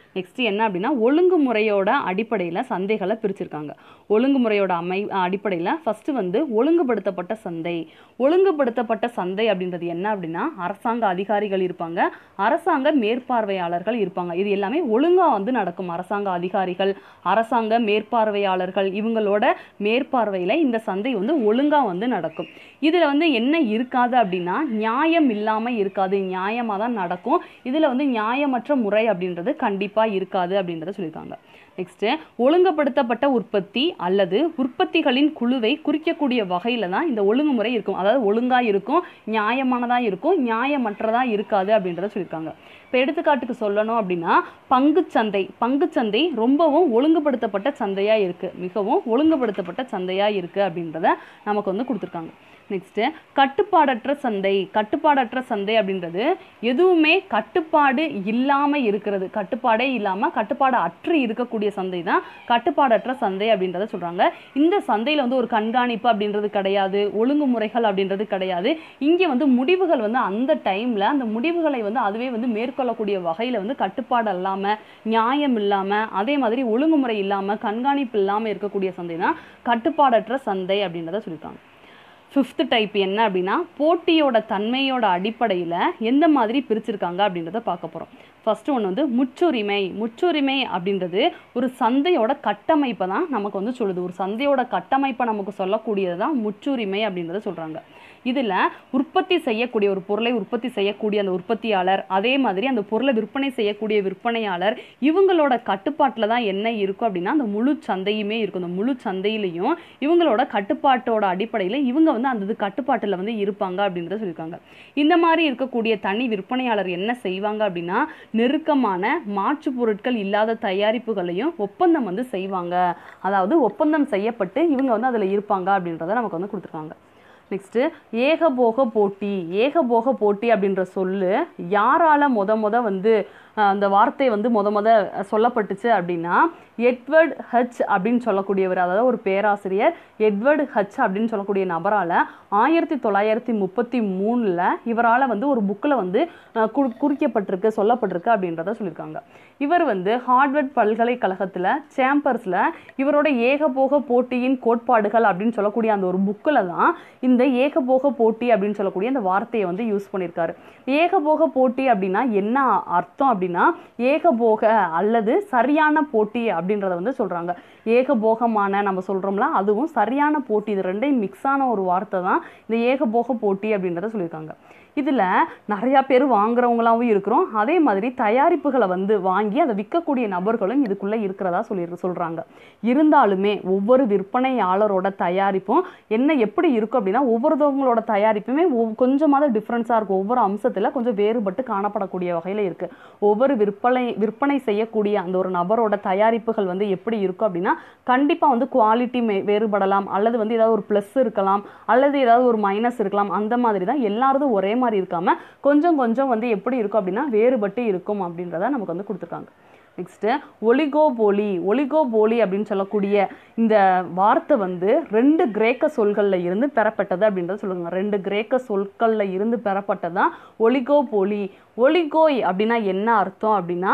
நெக்ஸ்ட் என்ன அப்படின்னா ஒழுங்குமுறையோட அடிப்படையில் சந்தைகளை பிரிச்சிருக்காங்க ஒழுங்குமுறையோட அமை அடிப்படையில் ஃபஸ்ட்டு வந்து ஒழுங்குபடுத்தப்பட்ட சந்தை ஒழுங்குபடுத்தப்பட்ட சந்தை அப்படின்றது என்ன அப்படின்னா அரசாங்க அதிகாரிகள் இருப்பாங்க அரசாங்க மேற்பார்வையாளர்கள் இருப்பாங்க இது எல்லாமே ஒழுங்காக வந்து நடக்கும் அரசாங்க அதிகாரிகள் அரசாங்க மேற்பார்வையாளர்கள் இவங்களோட மேற்பார்வையில் இந்த சந்தை வந்து ஒழுங்காக வந்து நடக்கும் இதில் வந்து என்ன இருக்காது அப்படின்னா நியாயம் இல்லாமல் இருக்காது நியாயமாக தான் நடக்கும் இதில் வந்து நியாயமற்ற முறை அப்படின்றது கண்டிப்பாக இருக்காது அப்படின்றத சொல்லியிருக்காங்க நெக்ஸ்ட்டு ஒழுங்குபடுத்தப்பட்ட உற்பத்தி அல்லது உற்பத்திகளின் குழுவை குறிக்கக்கூடிய வகையில் தான் இந்த ஒழுங்குமுறை இருக்கும் அதாவது ஒழுங்காக இருக்கும் நியாயமானதாக இருக்கும் நியாயமற்றதாக இருக்காது அப்படின்றத சொல்லியிருக்காங்க இப்போ எடுத்துக்காட்டுக்கு சொல்லணும் அப்படின்னா பங்குச்சந்தை பங்குச்சந்தை ரொம்பவும் ஒழுங்குபடுத்தப்பட்ட சந்தையாக இருக்குது மிகவும் ஒழுங்குபடுத்தப்பட்ட சந்தையாக இருக்குது அப்படின்றத நமக்கு வந்து கொடுத்துருக்காங்க நெக்ஸ்ட்டு கட்டுப்பாடற்ற சந்தை கட்டுப்பாடற்ற சந்தை அப்படின்றது எதுவுமே கட்டுப்பாடு இல்லாமல் இருக்கிறது கட்டுப்பாடே இல்லாமல் கட்டுப்பாடு அற்று இருக்கக்கூடிய சந்தை தான் கட்டுப்பாடற்ற சந்தை அப்படின்றத சொல்கிறாங்க இந்த சந்தையில் வந்து ஒரு கண்காணிப்பு அப்படின்றது கிடையாது ஒழுங்குமுறைகள் அப்படின்றது கிடையாது இங்கே வந்து முடிவுகள் வந்து அந்த டைமில் அந்த முடிவுகளை வந்து அதுவே வந்து மேற்கொள்ளக்கூடிய வகையில் வந்து கட்டுப்பாடு இல்லாமல் நியாயம் இல்லாமல் அதே மாதிரி ஒழுங்குமுறை இல்லாமல் கண்காணிப்பு இல்லாமல் இருக்கக்கூடிய சந்தை தான் கட்டுப்பாடற்ற சந்தை அப்படின்றத சொல்லியிருக்காங்க ஃபிஃப்த் டைப் என்ன அப்படின்னா போட்டியோட தன்மையோட அடிப்படையில் எந்த மாதிரி பிரிச்சிருக்காங்க அப்படின்றத பார்க்க போகிறோம் ஃபஸ்ட்டு ஒன்று வந்து முற்றுரிமை முற்றுரிமை அப்படின்றது ஒரு சந்தையோட கட்டமைப்பை தான் நமக்கு வந்து சொல்லுது ஒரு சந்தையோட கட்டமைப்பை நமக்கு சொல்லக்கூடியது தான் முற்றுரிமை அப்படின்றத சொல்கிறாங்க இதில் உற்பத்தி செய்யக்கூடிய ஒரு பொருளை உற்பத்தி செய்யக்கூடிய அந்த உற்பத்தியாளர் அதே மாதிரி அந்த பொருளை விற்பனை செய்யக்கூடிய விற்பனையாளர் இவங்களோட கட்டுப்பாட்டில் தான் என்ன இருக்கும் அப்படின்னா அந்த முழு சந்தையுமே இருக்கும் அந்த முழு சந்தையிலையும் இவங்களோட கட்டுப்பாட்டோட அடிப்படையில் இவங்க வந்து அந்த இது கட்டுப்பாட்டில் வந்து இருப்பாங்க அப்படின்றத சொல்லியிருக்காங்க இந்த மாதிரி இருக்கக்கூடிய தனி விற்பனையாளர் என்ன செய்வாங்க அப்படின்னா நெருக்கமான மாற்று பொருட்கள் இல்லாத தயாரிப்புகளையும் ஒப்பந்தம் வந்து செய்வாங்க அதாவது ஒப்பந்தம் செய்யப்பட்டு இவங்க வந்து அதில் இருப்பாங்க அப்படின்றத நமக்கு வந்து கொடுத்துருக்காங்க நெக்ஸ்ட்டு ஏகபோக போட்டி ஏகபோக போட்டி அப்படின்ற சொல்லு யாரால முத முத வந்து அஹ், அந்த வார்த்தை வந்து முத முத சொல்லப்பட்டுச்சு அப்படின்னா எட்வர்ட் ஹச் அப்படின்னு சொல்லக்கூடியவர் அதாவது ஒரு பேராசிரியர் எட்வர்ட் ஹச் அப்படின்னு சொல்லக்கூடிய நபரால் ஆயிரத்தி தொள்ளாயிரத்தி முப்பத்தி மூணில் இவரால் வந்து ஒரு புக்கில் வந்து அஹ், குறி குறிக்கப்பட்டிருக்கு சொல்லப்பட்டிருக்கு அப்படின்றத சொல்லியிருக்காங்க இவர் வந்து ஹார்வர்ட் பல்கலைக்கழகத்தில் சேம்பர்ஸில் இவரோட ஏகபோக போட்டியின் கோட்பாடுகள் அப்படின்னு சொல்லக்கூடிய அந்த ஒரு புக்கில் தான் இந்த ஏகபோக போட்டி அப்படின்னு சொல்லக்கூடிய அந்த வார்த்தையை வந்து யூஸ் பண்ணியிருக்காரு ஏகபோக போட்டி அப்படின்னா என்ன அர்த்தம் அப்படின்னா ஏகபோக அல்லது சரியான போட்டி அப்படின்றத வந்து சொல்கிறாங்க ஏகபோகமான நம்ம சொல்கிறோம்ல அதுவும் சரியான போட்டி இது ரெண்டையும் மிக்ஸ் ஆன ஒரு வார்த்தை தான் இந்த ஏகபோக போட்டி அப்படின்றத சொல்லியிருக்காங்க இதில் நிறையா பேர் வாங்குறவங்களாவும் இருக்கிறோம் அதே மாதிரி தயாரிப்புகளை வந்து வாங்கி அதை விற்கக்கூடிய நபர்களும் இதுக்குள்ளே இருக்கிறதா சொல்லி சொல்கிறாங்க இருந்தாலுமே ஒவ்வொரு விற்பனையாளரோட தயாரிப்பும் என்ன எப்படி இருக்கும் அப்படின்னா ஒவ்வொருத்தவங்களோட தயாரிப்புமே ஒவ்- கொஞ்சமாவது டிஃப்ரென்ஸாக இருக்கும் ஒவ்வொரு அம்சத்தில் கொஞ்சம் வேறுபட்டு காணப்படக்கூடிய வகையில் இருக்குது ஒவ்வொரு விற்பனை விற்பனை செய்யக்கூடிய அந்த ஒரு நபரோட தயாரிப்புகள் வந்து எப்படி இருக்கும் அப்படின்னா கண்டிப்பாக வந்து குவாலிட்டி வேறுபடலாம் அல்லது வந்து ஏதாவது ஒரு ப்ளஸ் இருக்கலாம் அல்லது ஏதாவது ஒரு மைனஸ் இருக்கலாம் அந்த மாதிரி தான் எல்லாரதும் ஒரே மாதிரி இருக்காம கொஞ்சம் கொஞ்சம் வந்து எப்படி இருக்கும் அப்படின்னா வேறுபட்டு இருக்கும் அப்படின்றத நமக்கு வந்து கொடுத்துருக்காங்க நெக்ஸ்ட்டு ஒலிகோபோலி ஒலிகோபோலி அப்படின்னு சொல்லக்கூடிய இந்த வார்த்தை வந்து ரெண்டு கிரேக்க சொல்களில் இருந்து பெறப்பட்டது அப்படின்றத சொல்லுங்க ரெண்டு கிரேக்க சொற்களில் இருந்து பெறப்பட்டதான் ஒலிகோபோலி ஒலிகோய் அப்படின்னா என்ன அர்த்தம் அப்படின்னா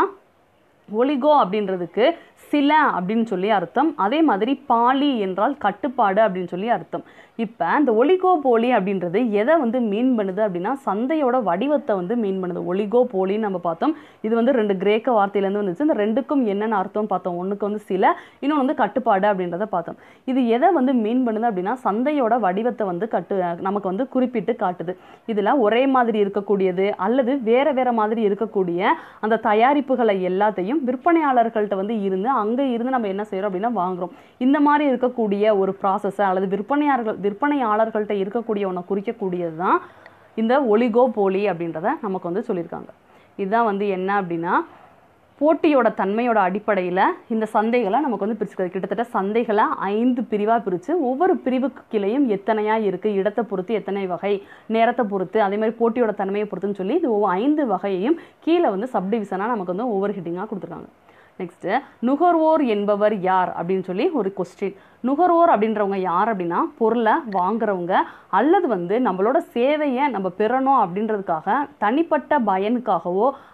ஒலிகோ அப்படின்றதுக்கு சில அப்படின்னு சொல்லி அர்த்தம் அதே மாதிரி பாலி என்றால் கட்டுப்பாடு அப்படின்னு சொல்லி அர்த்தம் இப்போ இந்த ஒலிகோ போலி அப்படின்றது எதை வந்து மீன் பண்ணுது அப்படின்னா சந்தையோட வடிவத்தை வந்து மீன் பண்ணுது ஒலிகோ போலின்னு நம்ம பார்த்தோம் இது வந்து ரெண்டு கிரேக்க வார்த்தையிலேருந்து வந்துச்சு இந்த ரெண்டுக்கும் என்னென்ன அர்த்தம் பார்த்தோம் ஒன்றுக்கு வந்து சில இன்னொன்று வந்து கட்டுப்பாடு அப்படின்றத பார்த்தோம் இது எதை வந்து மீன் பண்ணுது அப்படின்னா சந்தையோட வடிவத்தை வந்து கட்டு நமக்கு வந்து குறிப்பிட்டு காட்டுது இதில் ஒரே மாதிரி இருக்கக்கூடியது அல்லது வேற வேற மாதிரி இருக்கக்கூடிய அந்த தயாரிப்புகளை எல்லாத்தையும் விற்பனையாளர்கள்ட்ட வந்து இருந்து அங்கே இருந்து நம்ம என்ன செய்கிறோம் அப்படின்னா வாங்குறோம் இந்த மாதிரி இருக்கக்கூடிய ஒரு ப்ராசஸை அல்லது விற்பனையாளர்கள் விற்பனையாளர்கள்ட்ட இருக்கக்கூடிய ஒன்றை குறிக்கக்கூடியது தான் இந்த ஒலிகோ போலி அப்படின்றத நமக்கு வந்து சொல்லியிருக்காங்க இதுதான் வந்து என்ன அப்படின்னா போட்டியோட தன்மையோட அடிப்படையில் இந்த சந்தைகளை நமக்கு வந்து பிரிச்சுக்கிறது கிட்டத்தட்ட சந்தைகளை ஐந்து பிரிவாக பிரித்து ஒவ்வொரு பிரிவுக்கு கீழேயும் எத்தனையாக இருக்குது இடத்தை பொறுத்து எத்தனை வகை நேரத்தை பொறுத்து அதே மாதிரி போட்டியோட தன்மையை பொறுத்துன்னு சொல்லி இது ஒவ்வொரு ஐந்து வகையையும் கீழே வந்து சப்டிவிஷனாக நமக்கு வந்து ஒவ்வொரு ஹெட்டிங்காக கொடுத்துருக்காங்க நெக்ஸ்ட்டு நுகர்வோர் என்பவர் யார் அப்படின்னு சொல்லி ஒரு கொஸ்டின் நுகர்வோர் அப்படின்றவங்க யார் அப்படின்னா பொருளை வாங்குறவங்க அல்லது வந்து நம்மளோட சேவையை நம்ம பெறணும் அப்படின்றதுக்காக தனிப்பட்ட பயனுக்காகவோ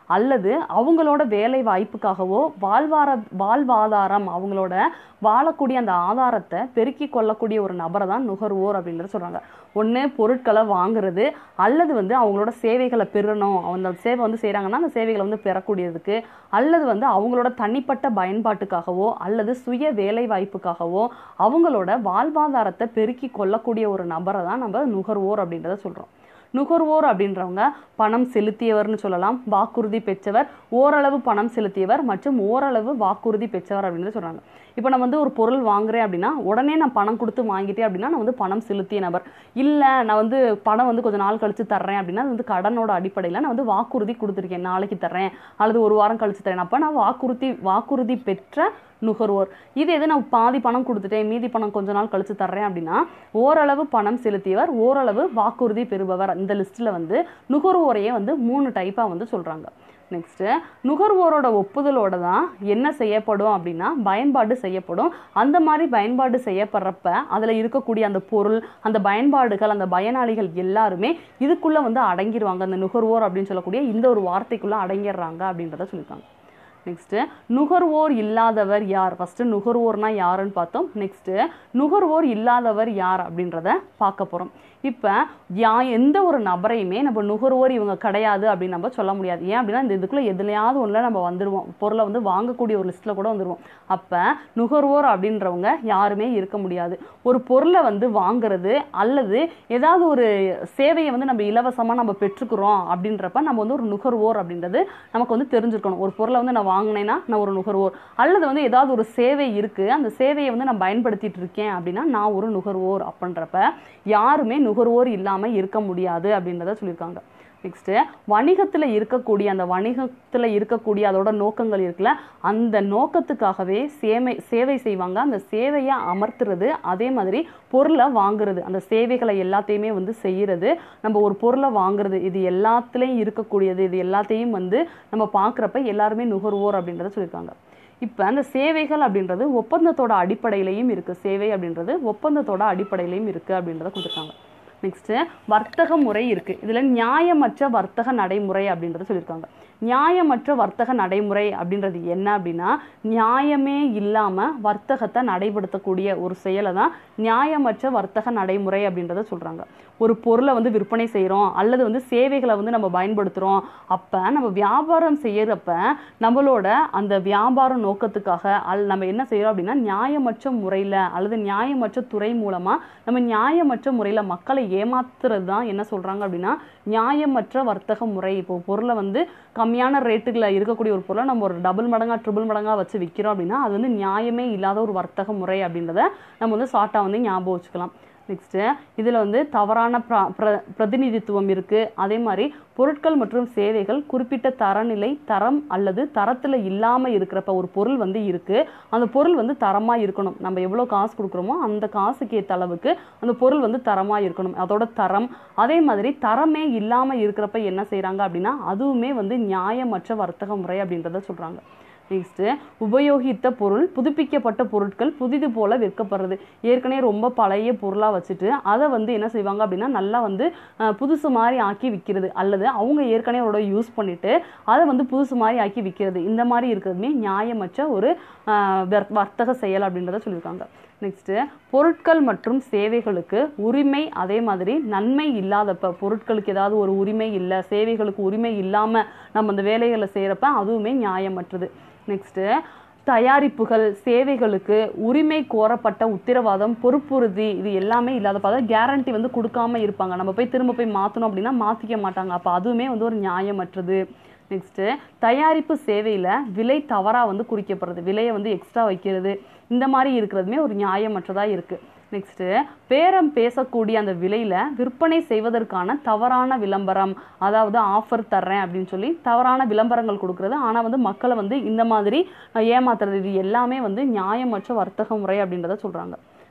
அல்லது அவங்களோட வேலை வாய்ப்புக்காகவோ வாழ்வார வாழ்வாதாரம் அவங்களோட வாழக்கூடிய அந்த ஆதாரத்தை பெருக்கி கொள்ளக்கூடிய ஒரு நபரை தான் நுகர்வோர் அப்படின்றது சொல்கிறாங்க ஒன்று பொருட்களை வாங்குறது அல்லது வந்து அவங்களோட சேவைகளை பெறணும் அந்த சேவை வந்து செய்கிறாங்கன்னா அந்த சேவைகளை வந்து பெறக்கூடியதுக்கு அல்லது வந்து அவங்களோட தனிப்பட்ட பயன்பாட்டுக்காகவோ அல்லது சுய வேலை வாய்ப்புக்காகவோ அவங்களோட வாழ்வாதாரத்தை பெருக்கி கொள்ளக்கூடிய ஒரு நபரை தான் நம்ம நுகர்வோர் அப்படின்றத சொல்கிறோம் நுகர்வோர் அப்படின்றவங்க பணம் செலுத்தியவர்னு சொல்லலாம் வாக்குறுதி பெற்றவர் ஓரளவு பணம் செலுத்தியவர் மற்றும் ஓரளவு வாக்குறுதி பெற்றவர் அப்படின்னு சொல்கிறாங்க இப்போ நான் வந்து ஒரு பொருள் வாங்குறேன் அப்படின்னா உடனே நான் பணம் கொடுத்து வாங்கிட்டேன் அப்படின்னா நான் வந்து பணம் செலுத்திய நபர் இல்லை நான் வந்து பணம் வந்து கொஞ்சம் நாள் கழிச்சு தர்றேன் அப்படின்னா அது வந்து கடனோட அடிப்படையில் நான் வந்து வாக்குறுதி கொடுத்துருக்கேன் நாளைக்கு தர்றேன் அல்லது ஒரு வாரம் கழிச்சு தரேன் அப்போ நான் வாக்குறுதி வாக்குறுதி பெற்ற நுகர்வோர் இது எது நான் பாதி பணம் கொடுத்துட்டேன் மீதி பணம் கொஞ்ச நாள் கழிச்சு தர்றேன் அப்படின்னா ஓரளவு பணம் செலுத்தியவர் ஓரளவு வாக்குறுதி பெறுபவர் இந்த லிஸ்ட்டில் வந்து நுகர்வோரையே வந்து மூணு டைப்பாக வந்து சொல்கிறாங்க நெக்ஸ்ட்டு நுகர்வோரோட ஒப்புதலோட தான் என்ன செய்யப்படும் அப்படின்னா பயன்பாடு செய்யப்படும் அந்த மாதிரி பயன்பாடு செய்யப்படுறப்ப அதில் இருக்கக்கூடிய அந்த பொருள் அந்த பயன்பாடுகள் அந்த பயனாளிகள் எல்லாருமே இதுக்குள்ளே வந்து அடங்கிடுவாங்க அந்த நுகர்வோர் அப்படின்னு சொல்லக்கூடிய இந்த ஒரு வார்த்தைக்குள்ளே அடங்கிடுறாங்க அப்படின்றத சொல்லியிருக்காங்க நெக்ஸ்ட்டு நுகர்வோர் இல்லாதவர் யார் ஃபஸ்ட்டு நுகர்வோர்னா யாருன்னு பார்த்தோம் நெக்ஸ்ட்டு நுகர்வோர் இல்லாதவர் யார் அப்படின்றத பார்க்க போகிறோம் இப்போ யா எந்த ஒரு நபரையுமே நம்ம நுகர்வோர் இவங்க கிடையாது அப்படின்னு நம்ம சொல்ல முடியாது ஏன் அப்படின்னா இந்த இதுக்குள்ளே எதுலையாவது ஒன்றில் நம்ம வந்துடுவோம் பொருளை வந்து வாங்கக்கூடிய ஒரு லிஸ்ட்டில் கூட வந்துடுவோம் அப்போ நுகர்வோர் அப்படின்றவங்க யாருமே இருக்க முடியாது ஒரு பொருளை வந்து வாங்குறது அல்லது ஏதாவது ஒரு சேவையை வந்து நம்ம இலவசமாக நம்ம பெற்றுக்கிறோம் அப்படின்றப்ப நம்ம வந்து ஒரு நுகர்வோர் அப்படின்றது நமக்கு வந்து தெரிஞ்சிருக்கணும் ஒரு பொருளை வந்து நான் வாங்கினேன்னா நான் ஒரு நுகர்வோர் அல்லது வந்து ஏதாவது ஒரு சேவை இருக்குது அந்த சேவையை வந்து நான் பயன்படுத்திட்டு இருக்கேன் அப்படின்னா நான் ஒரு நுகர்வோர் அப்படின்றப்ப யாருமே நுகர்வோர் இல்லாமல் இருக்க முடியாது அப்படின்றத சொல்லியிருக்காங்க நெக்ஸ்ட்டு வணிகத்தில் இருக்கக்கூடிய அந்த வணிகத்தில் இருக்கக்கூடிய அதோட நோக்கங்கள் இருக்குல்ல அந்த நோக்கத்துக்காகவே சேவை சேவை செய்வாங்க அந்த சேவையை அமர்த்துறது அதே மாதிரி பொருளை வாங்குறது அந்த சேவைகளை எல்லாத்தையுமே வந்து செய்கிறது நம்ம ஒரு பொருளை வாங்குறது இது எல்லாத்துலேயும் இருக்கக்கூடியது இது எல்லாத்தையும் வந்து நம்ம பார்க்குறப்ப எல்லாருமே நுகர்வோர் அப்படின்றத சொல்லியிருக்காங்க இப்போ அந்த சேவைகள் அப்படின்றது ஒப்பந்தத்தோட அடிப்படையிலையும் இருக்குது சேவை அப்படின்றது ஒப்பந்தத்தோட அடிப்படையிலையும் இருக்குது அப்படின்றத கொடுத்துருக்காங்க நெக்ஸ்ட்டு வர்த்தக முறை இருக்குது இதில் நியாயமற்ற வர்த்தக நடைமுறை அப்படின்றத சொல்லியிருக்காங்க நியாயமற்ற வர்த்தக நடைமுறை அப்படின்றது என்ன அப்படின்னா நியாயமே இல்லாமல் வர்த்தகத்தை நடைபடுத்தக்கூடிய ஒரு செயலை தான் நியாயமற்ற வர்த்தக நடைமுறை அப்படின்றத சொல்கிறாங்க ஒரு பொருளை வந்து விற்பனை செய்கிறோம் அல்லது வந்து சேவைகளை வந்து நம்ம பயன்படுத்துகிறோம் அப்போ நம்ம வியாபாரம் செய்கிறப்ப நம்மளோட அந்த வியாபார நோக்கத்துக்காக அல் நம்ம என்ன செய்கிறோம் அப்படின்னா நியாயமற்ற முறையில் அல்லது நியாயமற்ற துறை மூலமாக நம்ம நியாயமற்ற முறையில் மக்களை ஏமாத்துறது தான் என்ன சொல்கிறாங்க அப்படின்னா நியாயமற்ற வர்த்தக முறை இப்போ பொருளை வந்து கம்மியான ரேட்டுகளில் இருக்கக்கூடிய ஒரு பொருளை நம்ம ஒரு டபுள் மடங்கா ட்ரிபிள் மடங்கா வச்சு விற்கிறோம் அப்படின்னா அது வந்து நியாயமே இல்லாத ஒரு வர்த்தக முறை அப்படின்றத நம்ம வந்து ஷார்ட்டாக வந்து ஞாபகம் வச்சுக்கலாம் நெக்ஸ்ட்டு இதில் வந்து தவறான ப்ர பிர பிரதிநிதித்துவம் இருக்குது அதே மாதிரி பொருட்கள் மற்றும் சேவைகள் குறிப்பிட்ட தரநிலை தரம் அல்லது தரத்தில் இல்லாமல் இருக்கிறப்ப ஒரு பொருள் வந்து இருக்குது அந்த பொருள் வந்து தரமாக இருக்கணும் நம்ம எவ்வளோ காசு கொடுக்குறோமோ அந்த காசுக்கு ஏற்ற அளவுக்கு அந்த பொருள் வந்து தரமாக இருக்கணும் அதோட தரம் அதே மாதிரி தரமே இல்லாமல் இருக்கிறப்ப என்ன செய்கிறாங்க அப்படின்னா அதுவுமே வந்து நியாயமற்ற வர்த்தக முறை அப்படின்றத சொல்கிறாங்க நெக்ஸ்ட்டு உபயோகித்த பொருள் புதுப்பிக்கப்பட்ட பொருட்கள் புதிது போல விற்கப்படுறது ஏற்கனவே ரொம்ப பழைய பொருளாக வச்சுட்டு அதை வந்து என்ன செய்வாங்க அப்படின்னா நல்லா வந்து அஹ், புதுசு மாதிரி ஆக்கி விற்கிறது அல்லது அவங்க ஏற்கனவே அதோட யூஸ் பண்ணிட்டு அதை வந்து புதுசு மாதிரி ஆக்கி விற்கிறது இந்த மாதிரி இருக்கிறதுமே நியாயமற்ற ஒரு அஹ், வர்- வர்த்தக செயல் அப்படின்றத சொல்லியிருக்காங்க நெக்ஸ்ட்டு பொருட்கள் மற்றும் சேவைகளுக்கு உரிமை அதே மாதிரி நன்மை இல்லாதப்ப பொருட்களுக்கு ஏதாவது ஒரு உரிமை இல்லை சேவைகளுக்கு உரிமை இல்லாமல் நம்ம அந்த வேலைகளை செய்கிறப்ப அதுவுமே நியாயமற்றது நெக்ஸ்ட்டு தயாரிப்புகள் சேவைகளுக்கு உரிமை கோரப்பட்ட உத்தரவாதம் பொறுப்புறுதி இது எல்லாமே இல்லாதப்ப அதாவது கேரண்டி வந்து கொடுக்காம இருப்பாங்க நம்ம போய் திரும்ப போய் மாற்றணும் அப்படின்னா மாற்றிக்க மாட்டாங்க அப்போ அதுவுமே வந்து ஒரு நியாயமற்றது நெக்ஸ்ட்டு தயாரிப்பு சேவையில் விலை தவறாக வந்து குறிக்கப்படுறது விலையை வந்து எக்ஸ்ட்ரா வைக்கிறது இந்த மாதிரி இருக்கிறதுமே ஒரு நியாயமற்றதாக இருக்குது நெக்ஸ்ட்டு பேரம் பேசக்கூடிய அந்த விலையில் விற்பனை செய்வதற்கான தவறான விளம்பரம் அதாவது ஆஃபர் தர்றேன் அப்படின்னு சொல்லி தவறான விளம்பரங்கள் கொடுக்குறது ஆனால் வந்து மக்களை வந்து இந்த மாதிரி அஹ், ஏமாத்துறது இது எல்லாமே வந்து நியாயமற்ற வர்த்தக முறை அப்படின்றத சொல்கிறாங்க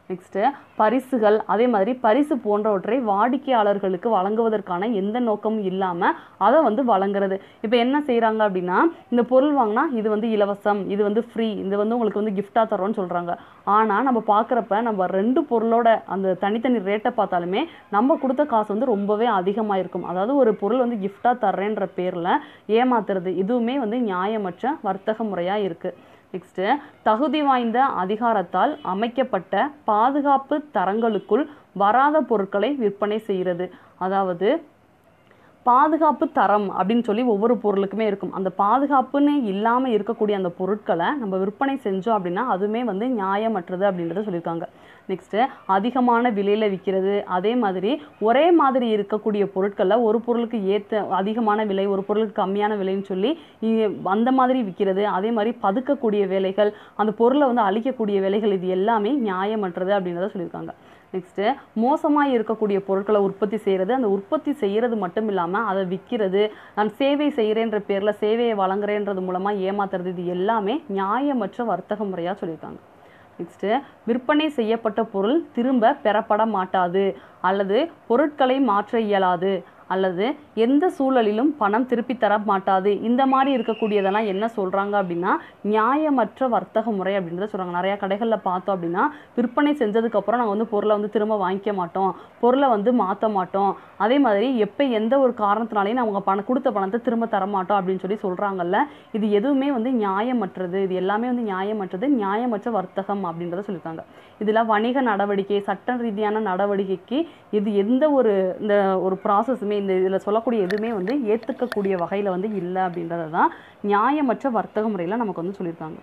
நெக்ஸ்ட்டு பரிசுகள் அதே மாதிரி பரிசு போன்றவற்றை வாடிக்கையாளர்களுக்கு வழங்குவதற்கான எந்த நோக்கமும் இல்லாமல் அதை வந்து வழங்குறது இப்போ என்ன செய்கிறாங்க அப்படின்னா இந்த பொருள் வாங்கினா இது வந்து இலவசம் இது வந்து ஃப்ரீ இது வந்து உங்களுக்கு வந்து கிஃப்டாக தரோன்னு சொல்கிறாங்க ஆனால் நம்ம பார்க்குறப்ப நம்ம ரெண்டு பொருளோட அந்த தனித்தனி ரேட்டை பார்த்தாலுமே நம்ம கொடுத்த காசு வந்து ரொம்பவே அதிகமாக இருக்கும் அதாவது ஒரு பொருள் வந்து கிஃப்டாக தர்றேன்ற பேரில் ஏமாத்துறது இதுவுமே வந்து நியாயமற்ற வர்த்தக முறையாக இருக்குது நெக்ஸ்ட்டு தகுதி வாய்ந்த அதிகாரத்தால் அமைக்கப்பட்ட பாதுகாப்பு தரங்களுக்குள் வராத பொருட்களை விற்பனை செய்கிறது அதாவது பாதுகாப்பு தரம் அப்படின்னு சொல்லி ஒவ்வொரு பொருளுக்குமே இருக்கும் அந்த பாதுகாப்புன்னு இல்லாமல் இருக்கக்கூடிய அந்த பொருட்களை நம்ம விற்பனை செஞ்சோம் அப்படின்னா அதுவுமே வந்து நியாயமற்றது அப்படின்றத சொல்லியிருக்காங்க நெக்ஸ்ட்டு அதிகமான விலையில் விற்கிறது அதே மாதிரி ஒரே மாதிரி இருக்கக்கூடிய பொருட்களை ஒரு பொருளுக்கு ஏற்ற அதிகமான விலை ஒரு பொருளுக்கு கம்மியான விலைன்னு சொல்லி இ- அந்த மாதிரி விற்கிறது அதே மாதிரி பதுக்கக்கூடிய வேலைகள் அந்த பொருளை வந்து அழிக்கக்கூடிய வேலைகள் இது எல்லாமே நியாயமற்றது அப்படின்றத சொல்லியிருக்காங்க நெக்ஸ்ட்டு மோசமாக இருக்கக்கூடிய பொருட்களை உற்பத்தி செய்கிறது அந்த உற்பத்தி செய்கிறது மட்டும் இல்லாமல் அதை விற்கிறது நான் சேவை செய்கிறேன்ற பேரில் சேவையை வழங்குறேன்றது மூலமாக ஏமாத்துறது இது எல்லாமே நியாயமற்ற வர்த்தக முறையாக சொல்லியிருக்காங்க நெக்ஸ்ட்டு விற்பனை செய்யப்பட்ட பொருள் திரும்ப பெறப்பட மாட்டாது அல்லது பொருட்களை மாற்ற இயலாது அல்லது எந்த சூழலிலும் பணம் திருப்பி தர மாட்டாது இந்த மாதிரி இருக்கக்கூடியதெல்லாம் என்ன சொல்கிறாங்க அப்படின்னா நியாயமற்ற வர்த்தக முறை அப்படின்றத சொல்கிறாங்க நிறையா கடைகளில் பார்த்தோம் அப்படின்னா விற்பனை செஞ்சதுக்கப்புறம் நாங்கள் வந்து பொருளை வந்து திரும்ப வாங்கிக்க மாட்டோம் பொருளை வந்து மாற்ற மாட்டோம் அதே மாதிரி எப்போ எந்த ஒரு காரணத்தினாலையும் நான் அவங்க பணம் கொடுத்த பணத்தை திரும்ப தர மாட்டோம் அப்படின்னு சொல்லி சொல்கிறாங்கல்ல இது எதுவுமே வந்து நியாயமற்றது இது எல்லாமே வந்து நியாயமற்றது நியாயமற்ற வர்த்தகம் அப்படின்றத சொல்லியிருக்காங்க இதில் வணிக நடவடிக்கை சட்ட ரீதியான நடவடிக்கைக்கு இது எந்த ஒரு இந்த ஒரு ப்ராசஸுமே இந்த இதில் சொல்லக்கூடிய எதுவுமே வந்து ஏற்றுக்கக்கூடிய வகையில் வந்து இல்லை அப்படின்றது தான் நியாயமற்ற வர்த்தக முறையில் நமக்கு வந்து சொல்லியிருக்காங்க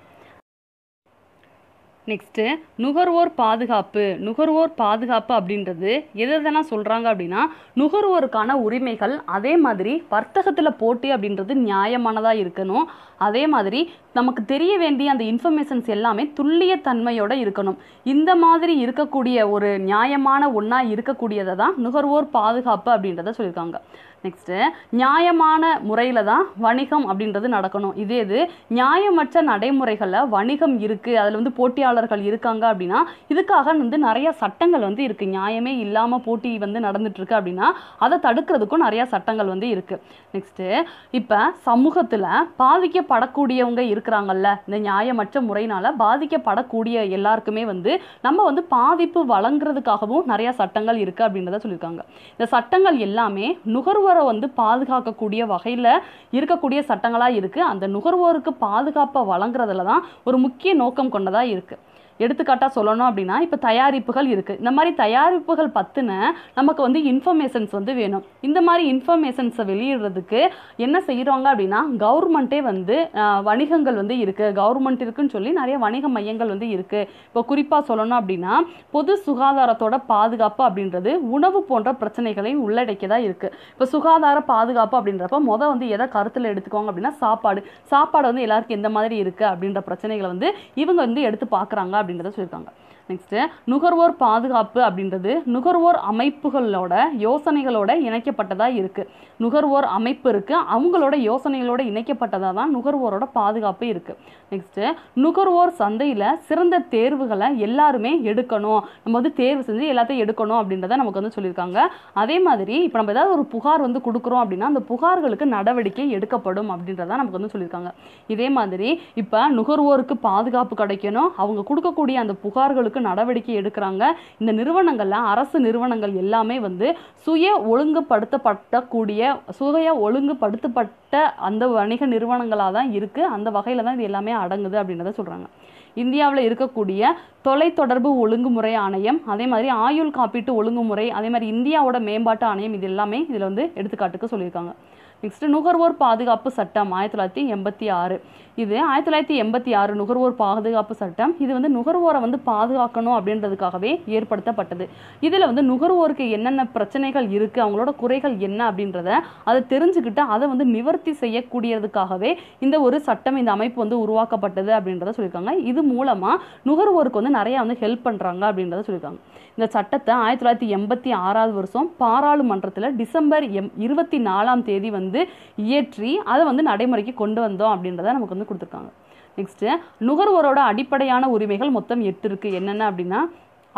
நெக்ஸ்ட்டு நுகர்வோர் பாதுகாப்பு நுகர்வோர் பாதுகாப்பு அப்படின்றது எது எதெல்லாம் சொல்கிறாங்க அப்படின்னா நுகர்வோருக்கான உரிமைகள் அதே மாதிரி வர்த்தகத்தில் போட்டி அப்படின்றது நியாயமானதாக இருக்கணும் அதே மாதிரி நமக்கு தெரிய வேண்டிய அந்த இன்ஃபர்மேஷன்ஸ் எல்லாமே துல்லிய தன்மையோட இருக்கணும் இந்த மாதிரி இருக்கக்கூடிய ஒரு நியாயமான ஒன்றா இருக்கக்கூடியதை தான் நுகர்வோர் பாதுகாப்பு அப்படின்றத சொல்லியிருக்காங்க நெக்ஸ்ட்டு நியாயமான முறையில் தான் வணிகம் அப்படின்றது நடக்கணும் இதே இது நியாயமற்ற நடைமுறைகளில் வணிகம் இருக்குது அதில் வந்து போட்டியாளர்கள் இருக்காங்க அப்படின்னா இதுக்காக வந்து நிறைய சட்டங்கள் வந்து இருக்குது நியாயமே இல்லாமல் போட்டி வந்து நடந்துட்டு இருக்கு அப்படின்னா அதை தடுக்கிறதுக்கும் நிறைய சட்டங்கள் வந்து இருக்குது நெக்ஸ்ட்டு இப்போ சமூகத்தில் பாதிக்கப்படக்கூடியவங்க இருக்கிறாங்கல்ல இந்த நியாயமற்ற முறையினால் பாதிக்கப்படக்கூடிய எல்லாருக்குமே வந்து நம்ம வந்து பாதிப்பு வழங்குறதுக்காகவும் நிறைய சட்டங்கள் இருக்குது அப்படின்றத சொல்லியிருக்காங்க இந்த சட்டங்கள் எல்லாமே நுகர்வோரை வந்து பாதுகாக்கக்கூடிய வகையில் இருக்கக்கூடிய சட்டங்களாக இருக்குது அந்த நுகர்வோருக்கு பாதுகாப்பை வழங்குறதுல தான் ஒரு முக்கிய நோக்கம் கொண்டதாக இருக்குது எடுத்துக்காட்டாக சொல்லணும் அப்படின்னா இப்போ தயாரிப்புகள் இருக்குது இந்த மாதிரி தயாரிப்புகள் பற்றின நமக்கு வந்து இன்ஃபர்மேஷன்ஸ் வந்து வேணும் இந்த மாதிரி இன்ஃபர்மேஷன்ஸை வெளியிடுறதுக்கு என்ன செய்கிறாங்க அப்படின்னா கவர்மெண்ட்டே வந்து ஆஹ், வணிகங்கள் வந்து இருக்குது கவர்மெண்ட் இருக்குன்னு சொல்லி நிறைய வணிக மையங்கள் வந்து இருக்குது இப்போ குறிப்பாக சொல்லணும் அப்படின்னா பொது சுகாதாரத்தோட பாதுகாப்பு அப்படின்றது உணவு போன்ற பிரச்சனைகளை உள்ளடக்கியதாக இருக்குது இப்போ சுகாதார பாதுகாப்பு அப்படின்றப்ப மொதல் வந்து எதை கருத்தில் எடுத்துக்கோங்க அப்படின்னா சாப்பாடு சாப்பாடு வந்து எல்லாருக்கும் எந்த மாதிரி இருக்குது அப்படின்ற பிரச்சனைகளை வந்து இவங்க வந்து எடுத்து பார்க்குறாங்க அப்படின்றத சொல்லியிருக்காங்க நெக்ஸ்ட்டு நுகர்வோர் பாதுகாப்பு அப்படின்றது நுகர்வோர் அமைப்புகளோட யோசனைகளோட இணைக்கப்பட்டதாக இருக்குது நுகர்வோர் அமைப்பு இருக்குது அவங்களோட யோசனைகளோட இணைக்கப்பட்டதாக தான் நுகர்வோரோட பாதுகாப்பு இருக்குது நெக்ஸ்ட்டு நுகர்வோர் சந்தையில் சிறந்த தேர்வுகளை எல்லாருமே எடுக்கணும் நம்ம வந்து தேர்வு செஞ்சு எல்லாத்தையும் எடுக்கணும் அப்படின்றத நமக்கு வந்து சொல்லியிருக்காங்க அதே மாதிரி இப்போ நம்ம ஏதாவது ஒரு புகார் வந்து கொடுக்குறோம் அப்படின்னா அந்த புகார்களுக்கு நடவடிக்கை எடுக்கப்படும் அப்படின்றத நமக்கு வந்து சொல்லியிருக்காங்க இதே மாதிரி இப்போ நுகர்வோருக்கு பாதுகாப்பு கிடைக்கணும் அவங்க கொடுக்கக்கூடிய அந்த புகார்களுக்கு நடவடிக்கை எடுக்கிறாங்க இந்த நிறுவனங்களில் அரசு நிறுவனங்கள் எல்லாமே வந்து சுய ஒழுங்குபடுத்தப்படக்கூடிய சுய ஒழுங்குபடுத்தப்பட்ட அந்த வணிக நிறுவனங்களாக தான் இருக்குது அந்த வகையில் தான் இது எல்லாமே அடங்குது அப்படின்றத சொல்கிறாங்க இந்தியாவில் இருக்கக்கூடிய தொலைத்தொடர்பு ஒழுங்குமுறை ஆணையம் அதே மாதிரி ஆயுள் காப்பீட்டு ஒழுங்குமுறை அதே மாதிரி இந்தியாவோட மேம்பாட்டு ஆணையம் இது எல்லாமே இதில் வந்து எடுத்துக்காட்டுக்கு சொல்லியிருக்காங்க நெக்ஸ்ட் நுகர்வோர் பாதுகாப்பு சட்டம் ஆயிரத்தி தொள்ளாயிரத்தி எண்பத்தி ஆறு இது ஆயிரத்தி தொள்ளாயிரத்தி எண்பத்தி ஆறு நுகர்வோர் பாதுகாப்பு சட்டம் இது வந்து நுகர்வோரை வந்து பாதுகாக்கணும் அப்படின்றதுக்காகவே ஏற்படுத்தப்பட்டது இதில் வந்து நுகர்வோருக்கு என்னென்ன பிரச்சனைகள் இருக்குது அவங்களோட குறைகள் என்ன அப்படின்றத அதை தெரிஞ்சுக்கிட்டு அதை வந்து நிவர்த்தி செய்யக்கூடியதுக்காகவே இந்த ஒரு சட்டம் இந்த அமைப்பு வந்து உருவாக்கப்பட்டது அப்படின்றத சொல்லியிருக்காங்க இது மூலமாக நுகர்வோருக்கு வந்து நிறைய வந்து ஹெல்ப் பண்ணுறாங்க அப்படின்றத சொல்லியிருக்காங்க இந்த சட்டத்தை ஆயிரத்தி தொள்ளாயிரத்தி எண்பத்தி ஆறாவது வருஷம் பாராளுமன்றத்தில் டிசம்பர் எம் இருபத்தி நாலாம் தேதி வந்து இயற்றி அதை வந்து நடைமுறைக்கு கொண்டு வந்தோம் அப்படின்றத நமக்கு வந்து கொடுத்துருக்காங்க நெக்ஸ்ட்டு நுகர்வோரோட அடிப்படையான உரிமைகள் மொத்தம் எட்டு இருக்குது என்னென்ன அப்படின்னா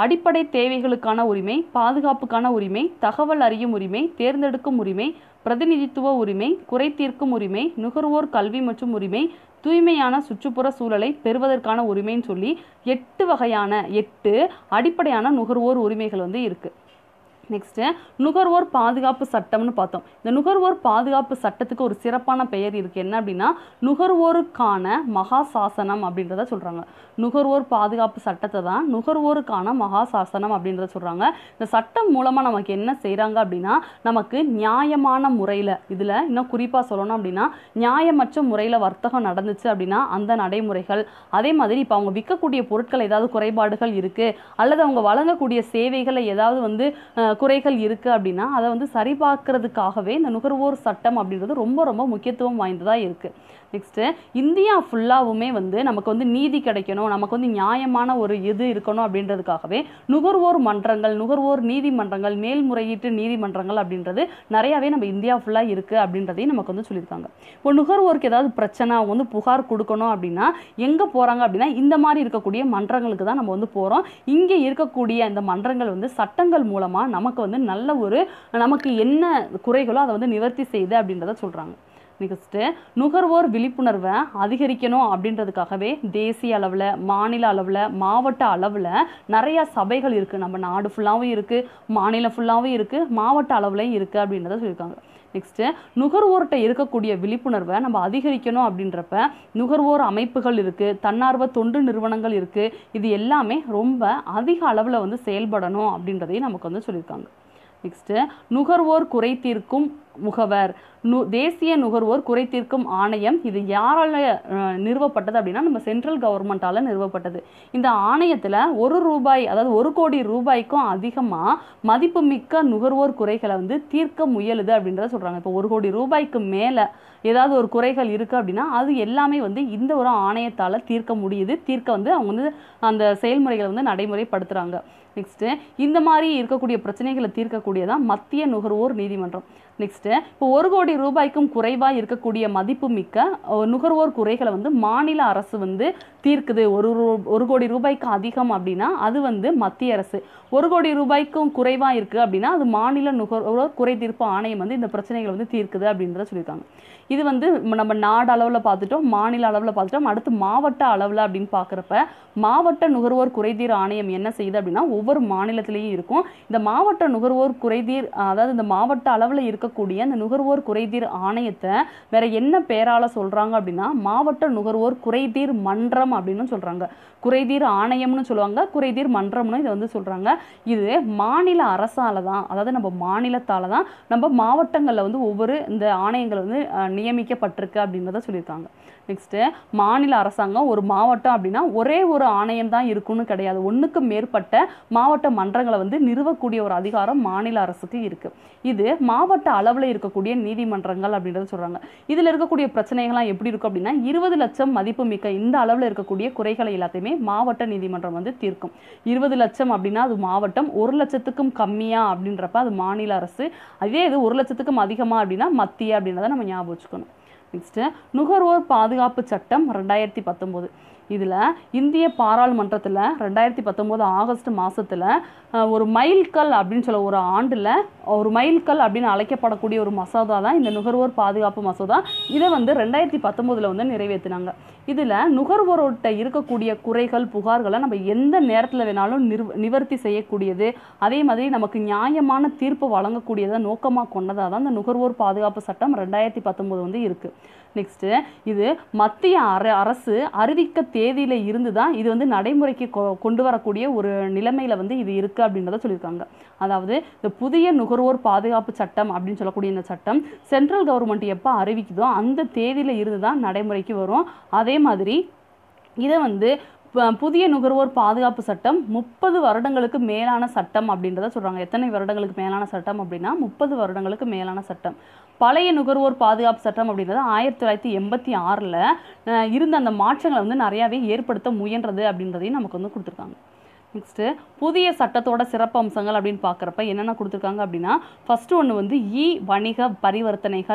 அடிப்படை தேவைகளுக்கான உரிமை பாதுகாப்புக்கான உரிமை தகவல் அறியும் உரிமை தேர்ந்தெடுக்கும் உரிமை பிரதிநிதித்துவ உரிமை குறை தீர்க்கும் உரிமை நுகர்வோர் கல்வி மற்றும் உரிமை தூய்மையான சுற்றுப்புற சூழலை பெறுவதற்கான உரிமைன்னு சொல்லி எட்டு வகையான எட்டு அடிப்படையான நுகர்வோர் உரிமைகள் வந்து இருக்குது நெக்ஸ்ட்டு நுகர்வோர் பாதுகாப்பு சட்டம்னு பார்த்தோம் இந்த நுகர்வோர் பாதுகாப்பு சட்டத்துக்கு ஒரு சிறப்பான பெயர் இருக்குது என்ன அப்படின்னா நுகர்வோருக்கான மகா சாசனம் அப்படின்றத சொல்கிறாங்க நுகர்வோர் பாதுகாப்பு சட்டத்தை தான் நுகர்வோருக்கான மகா சாசனம் அப்படின்றத சொல்கிறாங்க இந்த சட்டம் மூலமாக நமக்கு என்ன செய்கிறாங்க அப்படின்னா நமக்கு நியாயமான முறையில் இதில் இன்னும் குறிப்பாக சொல்லணும் அப்படின்னா நியாயமற்ற முறையில் வர்த்தகம் நடந்துச்சு அப்படின்னா அந்த நடைமுறைகள் அதே மாதிரி இப்போ அவங்க விற்கக்கூடிய பொருட்கள் ஏதாவது குறைபாடுகள் இருக்குது அல்லது அவங்க வழங்கக்கூடிய சேவைகளை ஏதாவது வந்து அஹ், குறைகள் இருக்குது அப்படின்னா அதை வந்து சரிபார்க்கறதுக்காகவே இந்த நுகர்வோர் சட்டம் அப்படின்றது ரொம்ப ரொம்ப முக்கியத்துவம் வாய்ந்ததாக இருக்குது நெக்ஸ்ட்டு இந்தியா ஃபுல்லாவுமே வந்து நமக்கு வந்து நீதி கிடைக்கணும் நமக்கு வந்து நியாயமான ஒரு இது இருக்கணும் அப்படின்றதுக்காகவே நுகர்வோர் மன்றங்கள் நுகர்வோர் நீதிமன்றங்கள் மேல்முறையீட்டு நீதிமன்றங்கள் அப்படின்றது நிறையாவே நம்ம இந்தியா ஃபுல்லாக இருக்குது அப்படின்றதையும் நமக்கு வந்து சொல்லியிருக்காங்க இப்போ நுகர்வோருக்கு ஏதாவது பிரச்சனை அவங்க வந்து புகார் கொடுக்கணும் அப்படின்னா எங்கே போகிறாங்க அப்படின்னா இந்த மாதிரி இருக்கக்கூடிய மன்றங்களுக்கு தான் நம்ம வந்து போகிறோம் இங்கே இருக்கக்கூடிய இந்த மன்றங்கள் வந்து சட்டங்கள் மூலமாக நமக்கு வந்து நல்ல ஒரு நமக்கு என்ன குறைகளோ அதை வந்து நிவர்த்தி செய்யுது அப்படின்றத சொல்கிறாங்க நெக்ஸ்ட்டு நுகர்வோர் விழிப்புணர்வை அதிகரிக்கணும் அப்படின்றதுக்காகவே தேசிய அளவில் மாநில அளவில் மாவட்ட அளவில் நிறையா சபைகள் இருக்குது நம்ம நாடு ஃபுல்லாகவும் இருக்குது மாநிலம் ஃபுல்லாகவும் இருக்குது மாவட்ட அளவுலையும் இருக்குது அப்படின்றத சொல்லியிருக்காங்க நெக்ஸ்ட்டு நுகர்வோர்கிட்ட இருக்கக்கூடிய விழிப்புணர்வை நம்ம அதிகரிக்கணும் அப்படின்றப்ப நுகர்வோர் அமைப்புகள் இருக்குது தன்னார்வ தொண்டு நிறுவனங்கள் இருக்குது இது எல்லாமே ரொம்ப அதிக அளவில் வந்து செயல்படணும் அப்படின்றதையும் நமக்கு வந்து சொல்லியிருக்காங்க நெக்ஸ்ட்டு நுகர்வோர் குறை தீர்க்கும் முகவர் நு தேசிய நுகர்வோர் குறை தீர்க்கும் ஆணையம் இது யாரால அஹ், நிறுவப்பட்டது அப்படின்னா நம்ம சென்ட்ரல் கவர்மெண்ட்டால் நிறுவப்பட்டது இந்த ஆணையத்தில் ஒரு ரூபாய் அதாவது ஒரு கோடி ரூபாய்க்கும் அதிகமாக மதிப்புமிக்க நுகர்வோர் குறைகளை வந்து தீர்க்க முயலுது அப்படின்றத சொல்கிறாங்க இப்போ ஒரு கோடி ரூபாய்க்கு மேலே ஏதாவது ஒரு குறைகள் இருக்குது அப்படின்னா அது எல்லாமே வந்து இந்த ஒரு ஆணையத்தால் தீர்க்க முடியுது தீர்க்க வந்து அவங்க வந்து அந்த செயல்முறைகளை வந்து நடைமுறைப்படுத்துகிறாங்க நெக்ஸ்ட்டு இந்த மாதிரி இருக்கக்கூடிய பிரச்சனைகளை தீர்க்கக்கூடியதான் மத்திய நுகர்வோர் நீதிமன்றம் நெக்ஸ்ட்டு இப்போ ஒரு கோடி ரூபாய்க்கும் குறைவாக இருக்கக்கூடிய மதிப்புமிக்க அஹ், நுகர்வோர் குறைகளை வந்து மாநில அரசு வந்து தீர்க்குது ஒரு ரூ- ஒரு கோடி ரூபாய்க்கு அதிகம் அப்படின்னா அது வந்து மத்திய அரசு ஒரு கோடி ரூபாய்க்கும் குறைவாக இருக்குது அப்படின்னா அது மாநில நுகர்வோர் குறை தீர்ப்பு ஆணையம் வந்து இந்த பிரச்சனைகளை வந்து தீர்க்குது அப்படின்றத சொல்லியிருக்காங்க இது வந்து நம்ம நாடு அளவில் பார்த்துட்டோம் மாநில அளவில் பார்த்துட்டோம் அடுத்து மாவட்ட அளவில் அப்படின்னு பார்க்குறப்ப மாவட்ட நுகர்வோர் குறைதீர் ஆணையம் என்ன செய்யுது அப்படின்னா ஒவ்வொரு மாநிலத்திலையும் இருக்கும் இந்த மாவட்ட நுகர்வோர் குறைதீர் அதாவது இந்த மாவட்ட அளவில் இருக்கக்கூடிய இந்த நுகர்வோர் குறைதீர் ஆணையத்தை வேற என்ன பேரால சொல்றாங்க அப்படின்னா மாவட்ட நுகர்வோர் குறைதீர் மன்றம் அப்படின்னு சொல்றாங்க குறைதீர் ஆணையம்னு சொல்லுவாங்க குறைதீர் மன்றம்னு இதை வந்து சொல்றாங்க இது மாநில அரசால தான் அதாவது நம்ம மாநிலத்தால தான் நம்ம மாவட்டங்களில் வந்து ஒவ்வொரு இந்த ஆணையங்கள் வந்து அஹ், நியமிக்கப்பட்டிருக்கு அப்படின்றத சொல்லியிருக்காங்க நெக்ஸ்ட்டு மாநில அரசாங்கம் ஒரு மாவட்டம் அப்படின்னா ஒரே ஒரு ஆணையம் தான் இருக்குன்னு கிடையாது ஒன்றுக்கு மேற்பட்ட மாவட்ட மன்றங்களை வந்து நிறுவக்கூடிய ஒரு அதிகாரம் மாநில அரசுக்கு இருக்கு இது மாவட்ட அளவில் இருக்கக்கூடிய நீதிமன்றங்கள் அப்படின்றத சொல்றாங்க இதில் இருக்கக்கூடிய பிரச்சனைகள்லாம் எப்படி இருக்கும் அப்படின்னா இருபது லட்சம் மதிப்புமிக்க இந்த அளவில் இருக்கக்கூடிய குறைகளை எல்லாத்தையுமே மாவட்ட நீதிமன்றம் வந்து தீர்க்கும் இருபது லட்சம் அப்படின்னா அது மாவட்டம் ஒரு லட்சத்துக்கும் கம்மியா அப்படின்றப்ப அது மாநில அரசு அதே இது ஒரு லட்சத்துக்கும் அதிகமா அப்படின்னா மத்திய அப்படின்றத நம்ம ஞாபகம் வச்சுக்கணும் நெக்ஸ்ட்டு நுகர்வோர் பாதுகாப்பு சட்டம் ரெண்டாயிரத்தி பத்தொம்போது இதில் இந்திய பாராளுமன்றத்தில் ரெண்டாயிரத்தி பத்தொம்போது ஆகஸ்ட் மாதத்தில் ஒரு மைல்கல் அப்படின்னு சொல்ல ஒரு ஆண்டில் ஒரு மைல்கல் அப்படின்னு அழைக்கப்படக்கூடிய ஒரு மசோதா தான் இந்த நுகர்வோர் பாதுகாப்பு மசோதா இதை வந்து ரெண்டாயிரத்தி பத்தொம்போதில் வந்து நிறைவேற்றினாங்க இதில் நுகர்வோர்கிட்ட இருக்கக்கூடிய குறைகள் புகார்களை நம்ம எந்த நேரத்தில் வேணாலும் நிர் நிவர்த்தி செய்யக்கூடியது அதே மாதிரி நமக்கு நியாயமான தீர்ப்பு வழங்கக்கூடியதை நோக்கமாக கொண்டதாக தான் இந்த நுகர்வோர் பாதுகாப்பு சட்டம் ரெண்டாயிரத்தி பத்தொம்போது வந்து இருக்குது நெக்ஸ்ட்டு இது மத்திய அர அரசு அறிவிக்க தேதியில இருந்து தான் இது வந்து நடைமுறைக்கு கொ- கொண்டு வரக்கூடிய ஒரு நிலைமையில வந்து இது இருக்கு அப்படின்றத சொல்லியிருக்காங்க அதாவது இந்த புதிய நுகர்வோர் பாதுகாப்பு சட்டம் அப்படின்னு சொல்லக்கூடிய இந்த சட்டம் சென்ட்ரல் கவர்மெண்ட் எப்போ அறிவிக்குதோ அந்த தேதியில இருந்து தான் நடைமுறைக்கு வரும் அதே மாதிரி இதை வந்து ப- புதிய நுகர்வோர் பாதுகாப்பு சட்டம் முப்பது வருடங்களுக்கு மேலான சட்டம் அப்படின்றத சொல்றாங்க எத்தனை வருடங்களுக்கு மேலான சட்டம் அப்படின்னா முப்பது வருடங்களுக்கு மேலான சட்டம் பழைய நுகர்வோர் பாதுகாப்பு சட்டம் அப்படின்றது ஆயிரத்தி தொள்ளாயிரத்தி எண்பத்தி ஆறில் இருந்த அந்த மாற்றங்களை வந்து நிறையாவே ஏற்படுத்த முயன்றது அப்படின்றதையும் நமக்கு வந்து கொடுத்துருக்காங்க நெக்ஸ்ட்டு புதிய சட்டத்தோட சிறப்பு அம்சங்கள் அப்படின்னு பார்க்குறப்ப என்னென்ன கொடுத்துருக்காங்க அப்படின்னா ஃபர்ஸ்ட் ஒன்று வந்து இ வணிக பரிவர்த்தனைகள்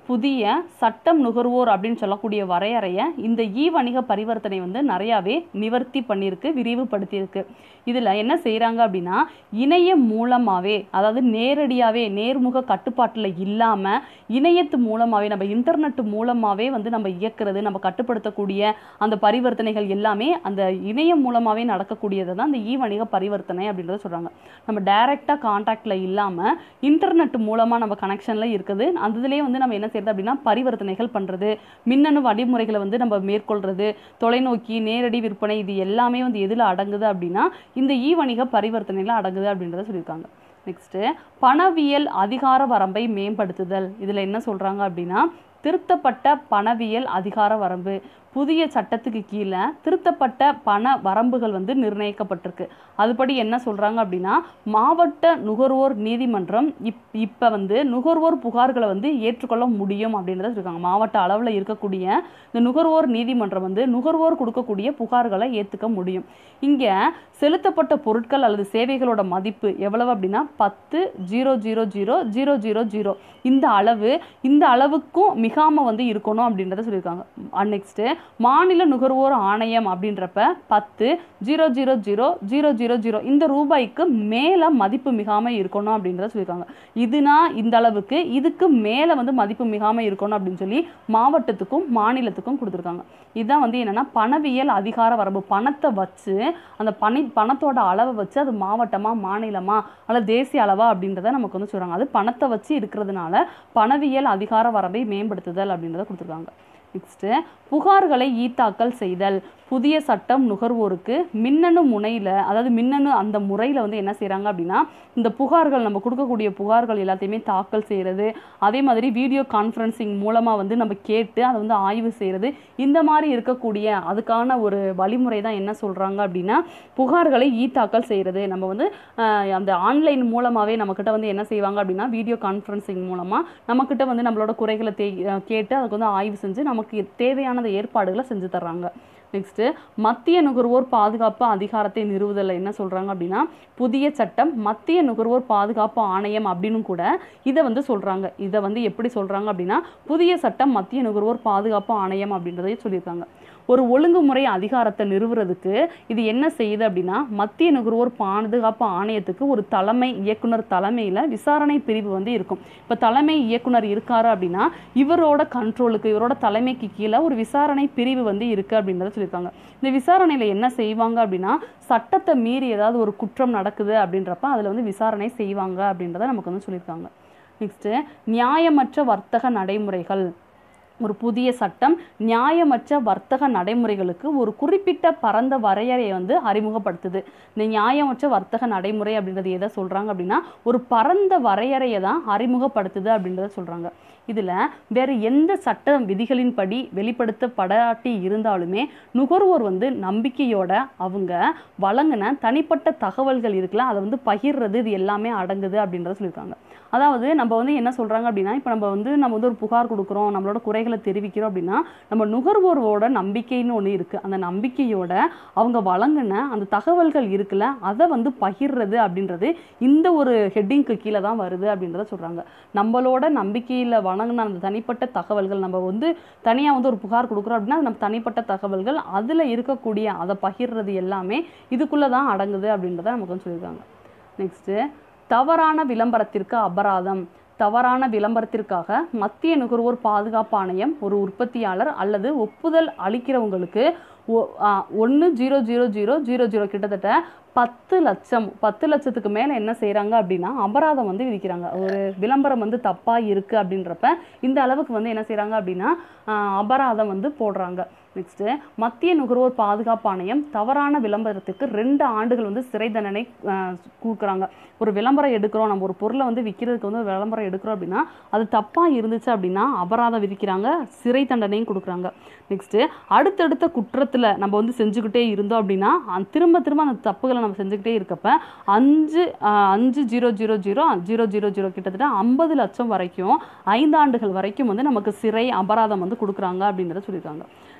புதிய சட்டம் நுகர்வோர் அப்படின்னு சொல்லக்கூடிய வரையறையை இந்த இ வணிக பரிவர்த்தனை வந்து நிறையாவே நிவர்த்தி பண்ணியிருக்கு விரிவுபடுத்தியிருக்கு இதில் என்ன செய்கிறாங்க அப்படின்னா இணையம் மூலமாகவே அதாவது நேரடியாகவே நேர்முக கட்டுப்பாட்டில் இல்லாமல் இணையத்து மூலமாகவே நம்ம இன்டர்நெட் மூலமாகவே வந்து நம்ம இயக்கிறது நம்ம கட்டுப்படுத்தக்கூடிய அந்த பரிவர்த்தனைகள் எல்லாமே அந்த இணையம் மூலமாகவே நடக்கக்கூடியது தான் இந்த இ வணிக பரிவர்த்தனை அப்படின்றத சொல்கிறாங்க நம்ம டைரெக்டாக காண்டாக்டில் இல்லாமல் இன்டர்நெட் மூலமாக நம்ம கனெக்ஷனில் இருக்குது அந்த இதுலேயே வந்து நம்ம என்ன செய்யறது அப்படின்னா பரிவர்த்தனைகள் பண்ணுறது மின்னணு வழிமுறைகளை வந்து நம்ம மேற்கொள்கிறது தொலைநோக்கி நேரடி விற்பனை இது எல்லாமே வந்து எதில் அடங்குது அப்படின்னா இந்த இ வணிக பரிவர்த்தனையில் அடங்குது அப்படின்றத சொல்லியிருக்காங்க நெக்ஸ்ட்டு பணவியல் அதிகார வரம்பை மேம்படுத்துதல் இதில் என்ன சொல்கிறாங்க அப்படின்னா திருத்தப்பட்ட பணவியல் அதிகார வரம்பு புதிய சட்டத்துக்கு கீழே திருத்தப்பட்ட பண வரம்புகள் வந்து நிர்ணயிக்கப்பட்டிருக்கு அதுபடி என்ன சொல்கிறாங்க அப்படின்னா மாவட்ட நுகர்வோர் நீதிமன்றம் இப் இப்போ வந்து நுகர்வோர் புகார்களை வந்து ஏற்றுக்கொள்ள முடியும் அப்படின்றத சொல்லியிருக்காங்க மாவட்ட அளவில் இருக்கக்கூடிய இந்த நுகர்வோர் நீதிமன்றம் வந்து நுகர்வோர் கொடுக்கக்கூடிய புகார்களை ஏற்றுக்க முடியும் இங்கே செலுத்தப்பட்ட பொருட்கள் அல்லது சேவைகளோட மதிப்பு எவ்வளவு அப்படின்னா பத்து zero zero zero zero zero zero இந்த அளவு இந்த அளவுக்கும் மிகாமல் வந்து இருக்கணும் அப்படின்றத சொல்லியிருக்காங்க நெக்ஸ்ட்டு மாநில நுகர்வோர் ஆணையம் அப்படின்றப்ப பத்து zero zero zero zero zero zero இந்த ரூபாய்க்கு மேலே மதிப்பு மிகாமல் இருக்கணும் அப்படின்றத சொல்லியிருக்காங்க இதுனா இந்த அளவுக்கு இதுக்கு மேலே வந்து மதிப்பு மிகாமல் இருக்கணும் அப்படின்னு சொல்லி மாவட்டத்துக்கும் மாநிலத்துக்கும் கொடுத்துருக்காங்க இதுதான் வந்து என்னன்னா பணவியல் அதிகார வரம்பு பணத்தை வச்சு அந்த பணி பணத்தோட அளவை வச்சு அது மாவட்டமா மாநிலமா அல்லது தேசிய அளவா அப்படின்றத நமக்கு வந்து சொல்றாங்க அது பணத்தை வச்சு இருக்கிறதுனால பணவியல் அதிகார வரம்பை மேம்படுத்துதல் அப்படின்றத கொடுத்துருக்காங்க நெக்ஸ்ட்டு புகார்களை ஈத்தாக்கல் செய்தல் புதிய சட்டம் நுகர்வோருக்கு மின்னணு முனையில் அதாவது மின்னணு அந்த முறையில் வந்து என்ன செய்கிறாங்க அப்படின்னா இந்த புகார்கள் நம்ம கொடுக்கக்கூடிய புகார்கள் எல்லாத்தையுமே தாக்கல் செய்கிறது அதே மாதிரி வீடியோ கான்ஃபரன்சிங் மூலமாக வந்து நம்ம கேட்டு அதை வந்து ஆய்வு செய்கிறது இந்த மாதிரி இருக்கக்கூடிய அதுக்கான ஒரு வழிமுறை தான் என்ன சொல்கிறாங்க அப்படின்னா புகார்களை ஈத்தாக்கல் செய்கிறது நம்ம வந்து ஆஹ், அந்த ஆன்லைன் மூலமாகவே நம்மக்கிட்ட வந்து என்ன செய்வாங்க அப்படின்னா வீடியோ கான்ஃபரன்சிங் மூலமாக நம்மக்கிட்ட வந்து நம்மளோட குறைகளை தே அஹ் கேட்டு அதுக்கு வந்து ஆய்வு செஞ்சு நமக்கு தேவையானது ஏற்பாடுகளை செஞ்சு தர்றாங்க நெக்ஸ்ட்டு மத்திய நுகர்வோர் பாதுகாப்பு அதிகாரத்தை நிறுவுதலில் என்ன சொல்கிறாங்க அப்படின்னா புதிய சட்டம் மத்திய நுகர்வோர் பாதுகாப்பு ஆணையம் அப்படின்னு கூட இதை வந்து சொல்கிறாங்க இதை வந்து எப்படி சொல்கிறாங்க அப்படின்னா புதிய சட்டம் மத்திய நுகர்வோர் பாதுகாப்பு ஆணையம் அப்படின்றதையும் சொல்லியிருக்காங்க ஒரு ஒழுங்குமுறை அதிகாரத்தை நிறுவுறதுக்கு இது என்ன செய்யுது அப்படின்னா மத்திய நுகர்வோர் பாதுகாப்பு ஆணையத்துக்கு ஒரு தலைமை இயக்குனர் தலைமையில் விசாரணை பிரிவு வந்து இருக்கும் இப்போ தலைமை இயக்குனர் இருக்காரு அப்படின்னா இவரோட கண்ட்ரோலுக்கு இவரோட தலைமைக்கு கீழே ஒரு விசாரணை பிரிவு வந்து இருக்கு அப்படின்றத சொல்லியிருக்காங்க இந்த விசாரணையில் என்ன செய்வாங்க அப்படின்னா சட்டத்தை மீறி ஏதாவது ஒரு குற்றம் நடக்குது அப்படின்றப்ப அதில் வந்து விசாரணை செய்வாங்க அப்படின்றத நமக்கு வந்து சொல்லியிருக்காங்க நெக்ஸ்ட்டு நியாயமற்ற வர்த்தக நடைமுறைகள் ஒரு புதிய சட்டம் நியாயமற்ற வர்த்தக நடைமுறைகளுக்கு ஒரு குறிப்பிட்ட பரந்த வரையறையை வந்து அறிமுகப்படுத்துது இந்த நியாயமற்ற வர்த்தக நடைமுறை அப்படின்றது எதை சொல்றாங்க அப்படின்னா ஒரு பரந்த வரையறையை தான் அறிமுகப்படுத்துது அப்படின்றத சொல்றாங்க இதுல வேற எந்த சட்ட விதிகளின்படி வெளிப்படுத்தப்படாட்டி இருந்தாலுமே நுகர்வோர் வந்து நம்பிக்கையோட அவங்க வழங்கின தனிப்பட்ட தகவல்கள் இருக்குல்ல அதை வந்து பகிர்றது இது எல்லாமே அடங்குது அப்படின்றத சொல்லியிருக்காங்க அதாவது நம்ம வந்து என்ன சொல்றாங்க அப்படின்னா இப்போ நம்ம வந்து நம்ம வந்து ஒரு புகார் கொடுக்குறோம் நம்மளோட குறைகளை தெரிவிக்கிறோம் அப்படின்னா நம்ம நுகர்வோரோட நம்பிக்கைன்னு ஒன்று இருக்கு அந்த நம்பிக்கையோட அவங்க வழங்கின அந்த தகவல்கள் இருக்குல்ல அதை வந்து பகிர்றது அப்படின்றது இந்த ஒரு ஹெட்டிங்க்கு கீழே தான் வருது அப்படின்றத சொல்றாங்க நம்மளோட நம்பிக்கையில் வழங்கின அந்த தனிப்பட்ட தகவல்கள் நம்ம வந்து தனியாக வந்து ஒரு புகார் கொடுக்குறோம் அப்படின்னா அது நம்ம தனிப்பட்ட தகவல்கள் அதில் இருக்கக்கூடிய அதை பகிர்றது எல்லாமே இதுக்குள்ளே தான் அடங்குது அப்படின்றத நமக்கு வந்து சொல்லியிருக்காங்க நெக்ஸ்ட்டு தவறான விளம்பரத்திற்கு அபராதம் தவறான விளம்பரத்திற்காக மத்திய நுகர்வோர் பாதுகாப்பு ஆணையம் ஒரு உற்பத்தியாளர் அல்லது ஒப்புதல் அளிக்கிறவங்களுக்கு ஒன்று zero zero zero zero zero கிட்டத்தட்ட பத்து லட்சம் பத்து லட்சத்துக்கு மேலே என்ன செய்கிறாங்க அப்படின்னா அபராதம் வந்து விதிக்கிறாங்க ஒரு விளம்பரம் வந்து தப்பாக இருக்குது அப்படின்றப்ப இந்த அளவுக்கு வந்து என்ன செய்கிறாங்க அப்படின்னா ஆஹ், அபராதம் வந்து போடுறாங்க நெக்ஸ்ட்டு மத்திய நுகர்வோர் பாதுகாப்பு ஆணையம் தவறான விளம்பரத்துக்கு ரெண்டு ஆண்டுகள் வந்து சிறை தண்டனை ஆஹ், கொடுக்குறாங்க ஒரு விளம்பரம் எடுக்கிறோம் நம்ம ஒரு பொருளை வந்து விற்கிறதுக்கு வந்து ஒரு விளம்பரம் எடுக்கிறோம் அப்படின்னா அது தப்பாக இருந்துச்சு அப்படின்னா அபராதம் விதிக்கிறாங்க சிறை தண்டனையும் கொடுக்குறாங்க நெக்ஸ்ட்டு அடுத்தடுத்த குற்றத்தில் நம்ம வந்து செஞ்சுக்கிட்டே இருந்தோம் அப்படின்னா அந்த திரும்ப திரும்ப அந்த தப்புகளை நம்ம செஞ்சுக்கிட்டே இருக்கப்ப அஞ்சு ஆஹ், அஞ்சு zero zero zero zero zero zero கிட்டத்தட்ட ஐம்பது லட்சம் வரைக்கும் ஐந்தாண்டுகள் வரைக்கும் வந்து நமக்கு சிறை அபராதம் வந்து கொடுக்குறாங்க அப்படின்றத சொல்லியிருக்காங்க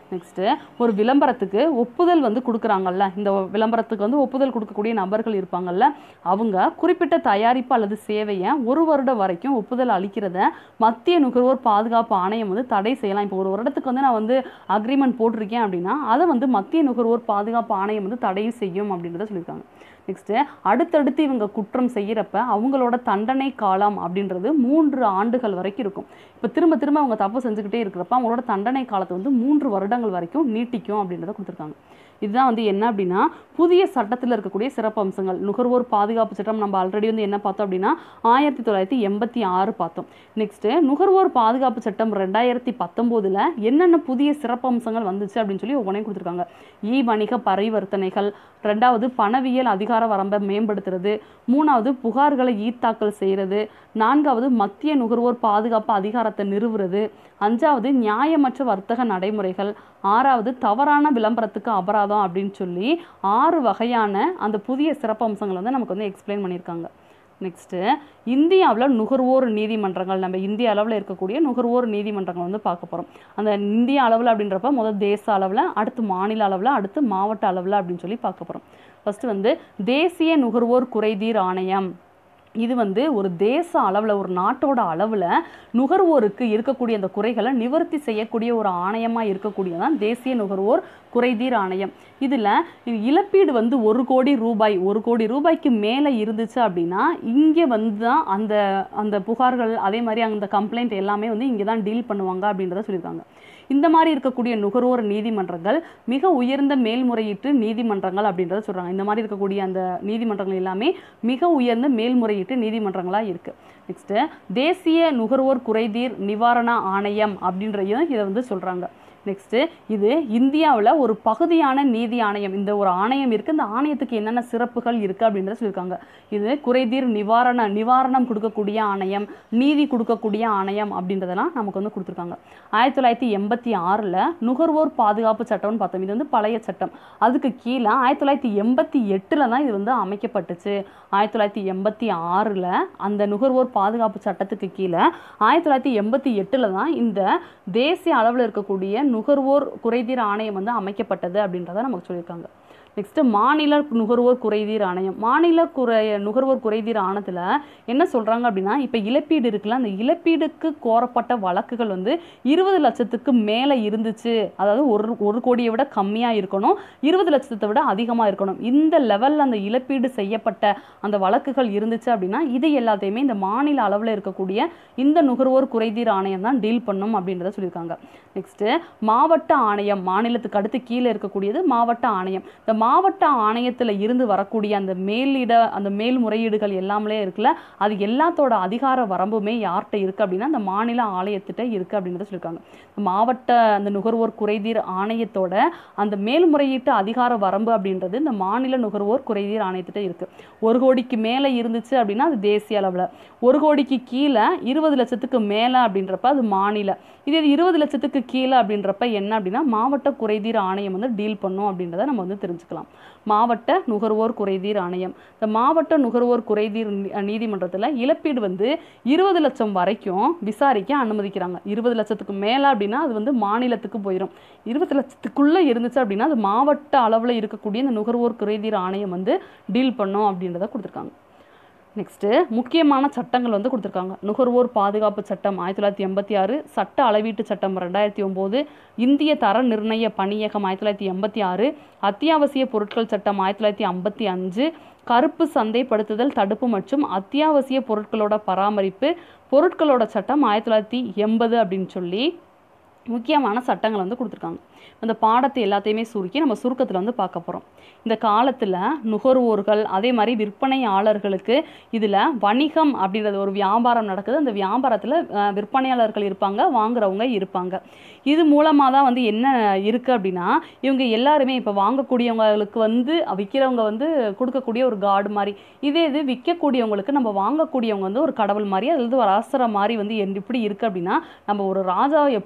நெக்ஸ்ட்டு ஒரு விளம்பரத்துக்கு ஒப்புதல் வந்து கொடுக்குறாங்கல்ல இந்த விளம்பரத்துக்கு வந்து ஒப்புதல் கொடுக்கக்கூடிய நபர்கள் இருப்பாங்கல்ல அவங்க குறிப்பிட்ட தயாரிப்பு அல்லது சேவையை ஒரு வருடம் வரைக்கும் ஒப்புதல் அளிக்கிறத மத்திய நுகர்வோர் பாதுகாப்பு ஆணையம் வந்து தடை செய்யலாம் இப்போ ஒரு வருடத்துக்கு வந்து நான் வந்து அக்ரிமெண்ட் போட்டிருக்கேன் அப்படின்னா அதை வந்து மத்திய நுகர்வோர் பாதுகாப்பு ஆணையம் வந்து தடை செய்யும் அப்படின்றத சொல்லியிருக்காங்க நெக்ஸ்ட்டு அடுத்தடுத்து இவங்க குற்றம் செய்கிறப்ப அவங்களோட தண்டனை காலம் அப்படின்றது மூன்று ஆண்டுகள் வரைக்கும் இருக்கும் இப்போ திரும்ப திரும்ப அவங்க தப்பு செஞ்சுக்கிட்டே இருக்கிறப்ப அவங்களோட தண்டனை காலத்தை வந்து மூன்று வருடங்கள் வரைக்கும் நீட்டிக்கும் அப்படின்றத கொடுத்துருக்காங்க இதுதான் வந்து என்ன அப்படின்னா புதிய சட்டத்தில் இருக்கக்கூடிய சிறப்பு அம்சங்கள் நுகர்வோர் பாதுகாப்பு சட்டம் நம்ம ஆல்ரெடி வந்து என்ன பார்த்தோம் அப்படின்னா ஆயிரத்தி தொள்ளாயிரத்தி எண்பத்தி ஆறு பார்த்தோம் நெக்ஸ்ட்டு நுகர்வோர் பாதுகாப்பு சட்டம் ரெண்டாயிரத்தி பத்தொம்போதில் என்னென்ன புதிய சிறப்பு அம்சங்கள் வந்துச்சு அப்படின்னு சொல்லி ஒவ்வொன்றையும் கொடுத்துருக்காங்க இ வணிக பரிவர்த்தனைகள் ரெண்டாவது பணவியல் அதிகார வரம்பை மேம்படுத்துறது மூணாவது புகார்களை ஈத்தாக்கல் செய்கிறது நான்காவது மத்திய நுகர்வோர் பாதுகாப்பு அதிகாரத்தை நிறுவுறது அஞ்சாவது நியாயமற்ற வர்த்தக நடைமுறைகள் ஆறாவது தவறான விளம்பரத்துக்கு அபராதம் அப்படின்னு சொல்லி ஆறு வகையான அந்த புதிய சிறப்பு அம்சங்கள் வந்து நமக்கு வந்து எக்ஸ்பிளைன் பண்ணியிருக்காங்க நெக்ஸ்ட்டு இந்தியாவில் நுகர்வோர் நீதிமன்றங்கள் நம்ம இந்திய அளவில் இருக்கக்கூடிய நுகர்வோர் நீதிமன்றங்கள் வந்து பார்க்க போகிறோம் அந்த இந்திய அளவில் அப்படின்றப்ப முதல் தேச அளவில் அடுத்து மாநில அளவில் அடுத்து மாவட்ட அளவில் அப்படின்னு சொல்லி பார்க்க போகிறோம் ஃபஸ்ட்டு வந்து தேசிய நுகர்வோர் குறைதீர் ஆணையம் இது வந்து ஒரு தேச அளவில் ஒரு நாட்டோட அளவில் நுகர்வோருக்கு இருக்கக்கூடிய அந்த குறைகளை நிவர்த்தி செய்யக்கூடிய ஒரு ஆணையமாக இருக்கக்கூடியதான் தேசிய நுகர்வோர் குறைதீர் ஆணையம் இதில் இழப்பீடு வந்து ஒரு கோடி ரூபாய் ஒரு கோடி ரூபாய்க்கு மேலே இருந்துச்சு அப்படின்னா இங்கே வந்து தான் அந்த அந்த புகார்கள் அதே மாதிரி அந்த கம்ப்ளைண்ட் எல்லாமே வந்து இங்கே தான் டீல் பண்ணுவாங்க அப்படின்றத சொல்லியிருக்காங்க இந்த மாதிரி இருக்கக்கூடிய நுகர்வோர் நீதிமன்றங்கள் மிக உயர்ந்த மேல்முறையீட்டு நீதிமன்றங்கள் அப்படின்றத சொல்கிறாங்க இந்த மாதிரி இருக்கக்கூடிய அந்த நீதிமன்றங்கள் எல்லாமே மிக உயர்ந்த மேல்முறையீட்டு நீதிமன்றங்களாக இருக்குது நெக்ஸ்ட்டு தேசிய நுகர்வோர் குறைதீர் நிவாரண ஆணையம் அப்படின்றதையும் இதை வந்து சொல்கிறாங்க நெக்ஸ்ட்டு இது இந்தியாவில் ஒரு பகுதியான நீதி ஆணையம் இந்த ஒரு ஆணையம் இருக்குது இந்த ஆணையத்துக்கு என்னென்ன சிறப்புகள் இருக்குது அப்படின்றத சொல்லியிருக்காங்க இது குறைதீர் நிவாரண நிவாரணம் கொடுக்கக்கூடிய ஆணையம் நீதி கொடுக்கக்கூடிய ஆணையம் அப்படின்றதெல்லாம் நமக்கு வந்து கொடுத்துருக்காங்க ஆயிரத்தி தொள்ளாயிரத்தி எண்பத்தி ஆறில் நுகர்வோர் பாதுகாப்பு சட்டம்னு பார்த்தோம் இது வந்து பழைய சட்டம் அதுக்கு கீழே ஆயிரத்தி தொள்ளாயிரத்தி எண்பத்தி எட்டில் தான் இது வந்து அமைக்கப்பட்டுச்சு ஆயிரத்தி தொள்ளாயிரத்தி எண்பத்தி ஆறில் அந்த நுகர்வோர் பாதுகாப்பு சட்டத்துக்கு கீழே ஆயிரத்தி தொள்ளாயிரத்தி எண்பத்தி எட்டில் தான் இந்த தேசிய அளவில் இருக்கக்கூடிய நுகர்வோர் குறைதீர் ஆணையம் வந்து அமைக்கப்பட்டது அப்படின்றத நமக்கு சொல்லியிருக்காங்க நெக்ஸ்ட்டு மாநில நுகர்வோர் குறைதீர் ஆணையம் மாநில குறை நுகர்வோர் குறைதீர் ஆணையத்தில் என்ன சொல்கிறாங்க அப்படின்னா இப்போ இழப்பீடு இருக்குல்ல அந்த இழப்பீடுக்கு கோரப்பட்ட வழக்குகள் வந்து இருபது லட்சத்துக்கு மேலே இருந்துச்சு அதாவது ஒரு ஒரு கோடியை விட கம்மியாக இருக்கணும் இருபது லட்சத்தை விட அதிகமாக இருக்கணும் இந்த லெவலில் அந்த இழப்பீடு செய்யப்பட்ட அந்த வழக்குகள் இருந்துச்சு அப்படின்னா இது எல்லாத்தையுமே இந்த மாநில அளவில் இருக்கக்கூடிய இந்த நுகர்வோர் குறைதீர் ஆணையம் தான் டீல் பண்ணும் அப்படின்றத சொல்லியிருக்காங்க நெக்ஸ்ட்டு மாவட்ட ஆணையம் மாநிலத்துக்கு அடுத்து கீழே இருக்கக்கூடியது மாவட்ட ஆணையம் இந்த மாவட்ட ஆணையத்தில் இருந்து வரக்கூடிய அந்த மேலிட அந்த மேல்முறையீடுகள் எல்லாமே இருக்குல்ல அது எல்லாத்தோட அதிகார வரம்புமே யார்கிட்ட இருக்குது அப்படின்னா அந்த மாநில ஆணையத்திட்ட இருக்குது அப்படின்றத சொல்லியிருக்காங்க மாவட்ட அந்த நுகர்வோர் குறைதீர் ஆணையத்தோட அந்த மேல்முறையீட்டு அதிகார வரம்பு அப்படின்றது இந்த மாநில நுகர்வோர் குறைதீர் ஆணையத்திட்ட இருக்குது ஒரு கோடிக்கு மேலே இருந்துச்சு அப்படின்னா அது தேசிய அளவில் ஒரு கோடிக்கு கீழே இருபது லட்சத்துக்கு மேலே அப்படின்றப்ப அது மாநில இதே இது இருபது லட்சத்துக்கு கீழே அப்படின்றப்ப என்ன அப்படின்னா மாவட்ட குறைதீர் ஆணையம் வந்து டீல் பண்ணும் அப்படின்றத நம்ம வந்து தெரிஞ்சுக்கலாம் மாவட்ட நுகர்வோர் குறைதீர் ஆணையம் இந்த மாவட்ட நுகர்வோர் குறைதீர் நீ- நீதிமன்றத்தில் இழப்பீடு வந்து இருபது லட்சம் வரைக்கும் விசாரிக்க அனுமதிக்கிறாங்க இருபது லட்சத்துக்கு மேலே அப்படின்னா அது வந்து மாநிலத்துக்கு போயிடும் இருபது லட்சத்துக்குள்ளே இருந்துச்சு அப்படின்னா அது மாவட்ட அளவில் இருக்கக்கூடிய இந்த நுகர்வோர் குறைதீர் ஆணையம் வந்து டீல் பண்ணும் அப்படின்றத கொடுத்துருக்காங்க நெக்ஸ்ட்டு முக்கியமான சட்டங்கள் வந்து கொடுத்துருக்காங்க நுகர்வோர் பாதுகாப்பு சட்டம் ஆயிரத்தி தொள்ளாயிரத்தி எண்பத்தி ஆறு சட்ட அளவீட்டு சட்டம் ரெண்டாயிரத்தி ஒம்பது இந்திய தர நிர்ணய பணியகம் ஆயிரத்தி தொள்ளாயிரத்தி எண்பத்தி ஆறு அத்தியாவசிய பொருட்கள் சட்டம் ஆயிரத்தி தொள்ளாயிரத்தி ஐம்பத்தி அஞ்சு கருப்பு சந்தைப்படுத்துதல் தடுப்பு மற்றும் அத்தியாவசிய பொருட்களோட பராமரிப்பு பொருட்களோட சட்டம் ஆயிரத்தி தொள்ளாயிரத்தி எண்பது அப்படின்னு சொல்லி முக்கியமான சட்டங்கள் வந்து கொடுத்துருக்காங்க அந்த பாடத்தை எல்லாத்தையுமே சுருக்கி நம்ம சுருக்கத்தில் வந்து பார்க்க போகிறோம் இந்த காலத்தில் நுகர்வோர்கள் அதே மாதிரி விற்பனையாளர்களுக்கு இதில் வணிகம் அப்படின்றது ஒரு வியாபாரம் நடக்குது அந்த வியாபாரத்தில் விற்பனையாளர்கள் இருப்பாங்க வாங்குறவங்க இருப்பாங்க இது மூலமாக தான் வந்து என்ன இருக்குது அப்படின்னா இவங்க எல்லாருமே இப்போ வாங்கக்கூடியவங்களுக்கு வந்து விற்கிறவங்க வந்து கொடுக்கக்கூடிய ஒரு கார்டு மாதிரி இதே இது விற்கக்கூடியவங்களுக்கு நம்ம வாங்கக்கூடியவங்க வந்து ஒரு கடவுள் மாதிரி அது வந்து ஒரு அரசரை மாதிரி வந்து என்- எப்படி இருக்குது அப்படின்னா நம்ம ஒரு ராஜாவை எப்படி கவனிக்க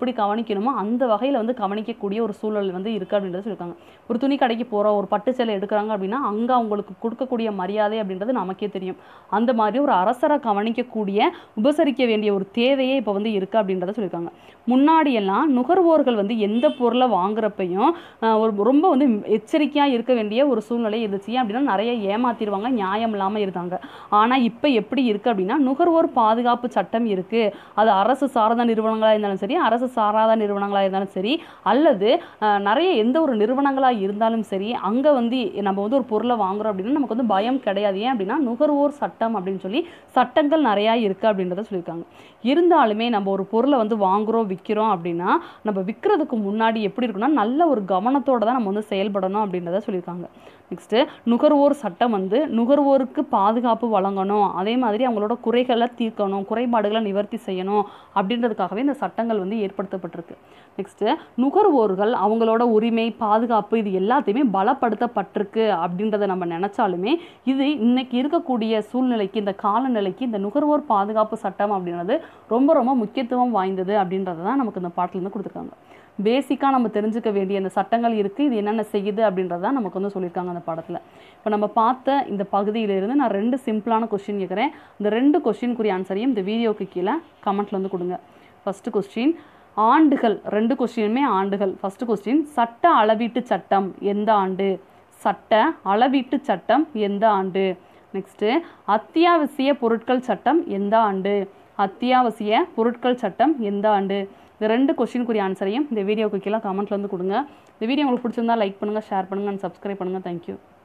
கவனிக்கணுமோ அந்த வகையில் வந்து கவனிக்கக்கூடிய ஒரு சூழல் வந்து இருக்குது அப்படின்றத சொல்லியிருக்காங்க ஒரு துணி கடைக்கு போகிறோம் ஒரு பட்டு சேலை எடுக்கிறாங்க அப்படின்னா அங்கே அவங்களுக்கு கொடுக்கக்கூடிய மரியாதை அப்படின்றது நமக்கே தெரியும் அந்த மாதிரி ஒரு அரசரை கவனிக்கக்கூடிய உபசரிக்க வேண்டிய ஒரு தேவையே இப்போ வந்து இருக்குது அப்படின்றத சொல்லியிருக்காங்க முன்னாடி எல்லாம் நுகர்வோர்கள் வந்து எந்த பொருளை வாங்குறப்பையும் ஆஹ், ஒரு ரொம்ப வந்து எச்சரிக்கையாக இருக்க வேண்டிய ஒரு சூழ்நிலை இருந்துச்சு ஏன் அப்படின்னா நிறைய ஏமாத்திடுவாங்க நியாயம் இல்லாமல் இருந்தாங்க ஆனால் இப்போ எப்படி இருக்குது அப்படின்னா நுகர்வோர் பாதுகாப்பு சட்டம் இருக்குது அது அரசு சார்ந்த நிறுவனங்களாக இருந்தாலும் சரி அரசு சாராத நிறுவனங்களாக இருந்தாலும் சரி அல்லது ஆஹ், நிறைய எந்த ஒரு நிறுவனங்களாக இருந்தாலும் சரி அங்கே வந்து நம்ம வந்து ஒரு பொருளை வாங்குறோம் அப்படின்னா நமக்கு வந்து பயம் கிடையாது ஏன் அப்படின்னா நுகர்வோர் சட்டம் அப்படின்னு சொல்லி சட்டங்கள் நிறையா இருக்குது அப்படின்றத சொல்லியிருக்காங்க இருந்தாலுமே நம்ம ஒரு பொருளை வந்து வாங்குறோம் விற்கிறோம் அப்படின்னா நம்ம விற்கிறதுக்கு முன்னாடி எப்படி இருக்குன்னா நல்ல ஒரு கவனத்தோட தான் நம்ம வந்து செயல்படணும் அப்படின்றத சொல்லியிருக்காங்க நெக்ஸ்ட்டு நுகர்வோர் சட்டம் வந்து நுகர்வோருக்கு பாதுகாப்பு வழங்கணும் அதே மாதிரி அவங்களோட குறைகளை தீர்க்கணும் குறைபாடுகளை நிவர்த்தி செய்யணும் அப்படின்றதுக்காகவே இந்த சட்டங்கள் வந்து ஏற்படுத்தப்பட்டிருக்கு நெக்ஸ்ட்டு நுகர்வோர்கள் அவங்களோட உரிமை பாதுகாப்பு இது எல்லாத்தையுமே பலப்படுத்தப்பட்டிருக்கு அப்படின்றத நம்ம நினச்சாலுமே இது இன்னைக்கு இருக்கக்கூடிய சூழ்நிலைக்கு இந்த காலநிலைக்கு இந்த நுகர்வோர் பாதுகாப்பு சட்டம் அப்படின்றது ரொம்ப ரொம்ப முக்கியத்துவம் வாய்ந்தது அப்படின்றத தான் நமக்கு இந்த பாட்டிலேருந்து கொடுத்துருக்காங்க பேசிக்காக நம்ம தெரிஞ்சுக்க வேண்டிய இந்த சட்டங்கள் இருக்குது இது என்னென்ன செய்யுது அப்படின்றத தான் நமக்கு வந்து சொல்லியிருக்காங்க அந்த பாடத்தில் இப்போ நம்ம பார்த்த இந்த பகுதியிலிருந்து நான் ரெண்டு சிம்பிளான கொஸ்டின் கேட்குறேன் இந்த ரெண்டு கொஸ்டினுக்குரிய ஆன்சரையும் இந்த வீடியோக்கு கீழே கமெண்ட்ல வந்து கொடுங்க ஃபஸ்ட்டு கொஸ்டின் ஆண்டுகள் ரெண்டு கொஸ்டினுமே ஆண்டுகள் ஃபஸ்ட்டு கொஸ்டின் சட்ட அளவீட்டு சட்டம் எந்த ஆண்டு சட்ட அளவீட்டு சட்டம் எந்த ஆண்டு நெக்ஸ்ட்டு அத்தியாவசிய பொருட்கள் சட்டம் எந்த ஆண்டு அத்தியாவசிய பொருட்கள் சட்டம் எந்த ஆண்டு இந்த ரெண்டு கொஸ்டினுக்குரிய ஆன்சரையும் இந்த வீடியோக்கு கீழே கமெண்ட்ல வந்து கொடுங்க இந்த வீடியோ உங்களுக்கு பிடிச்சிருந்தா லைக் பண்ணுங்கள் ஷேர் பண்ணுங்கள் அண்ட் சப்ஸ்கிரைப் பண்ணுங்கள் தேங்க்யூ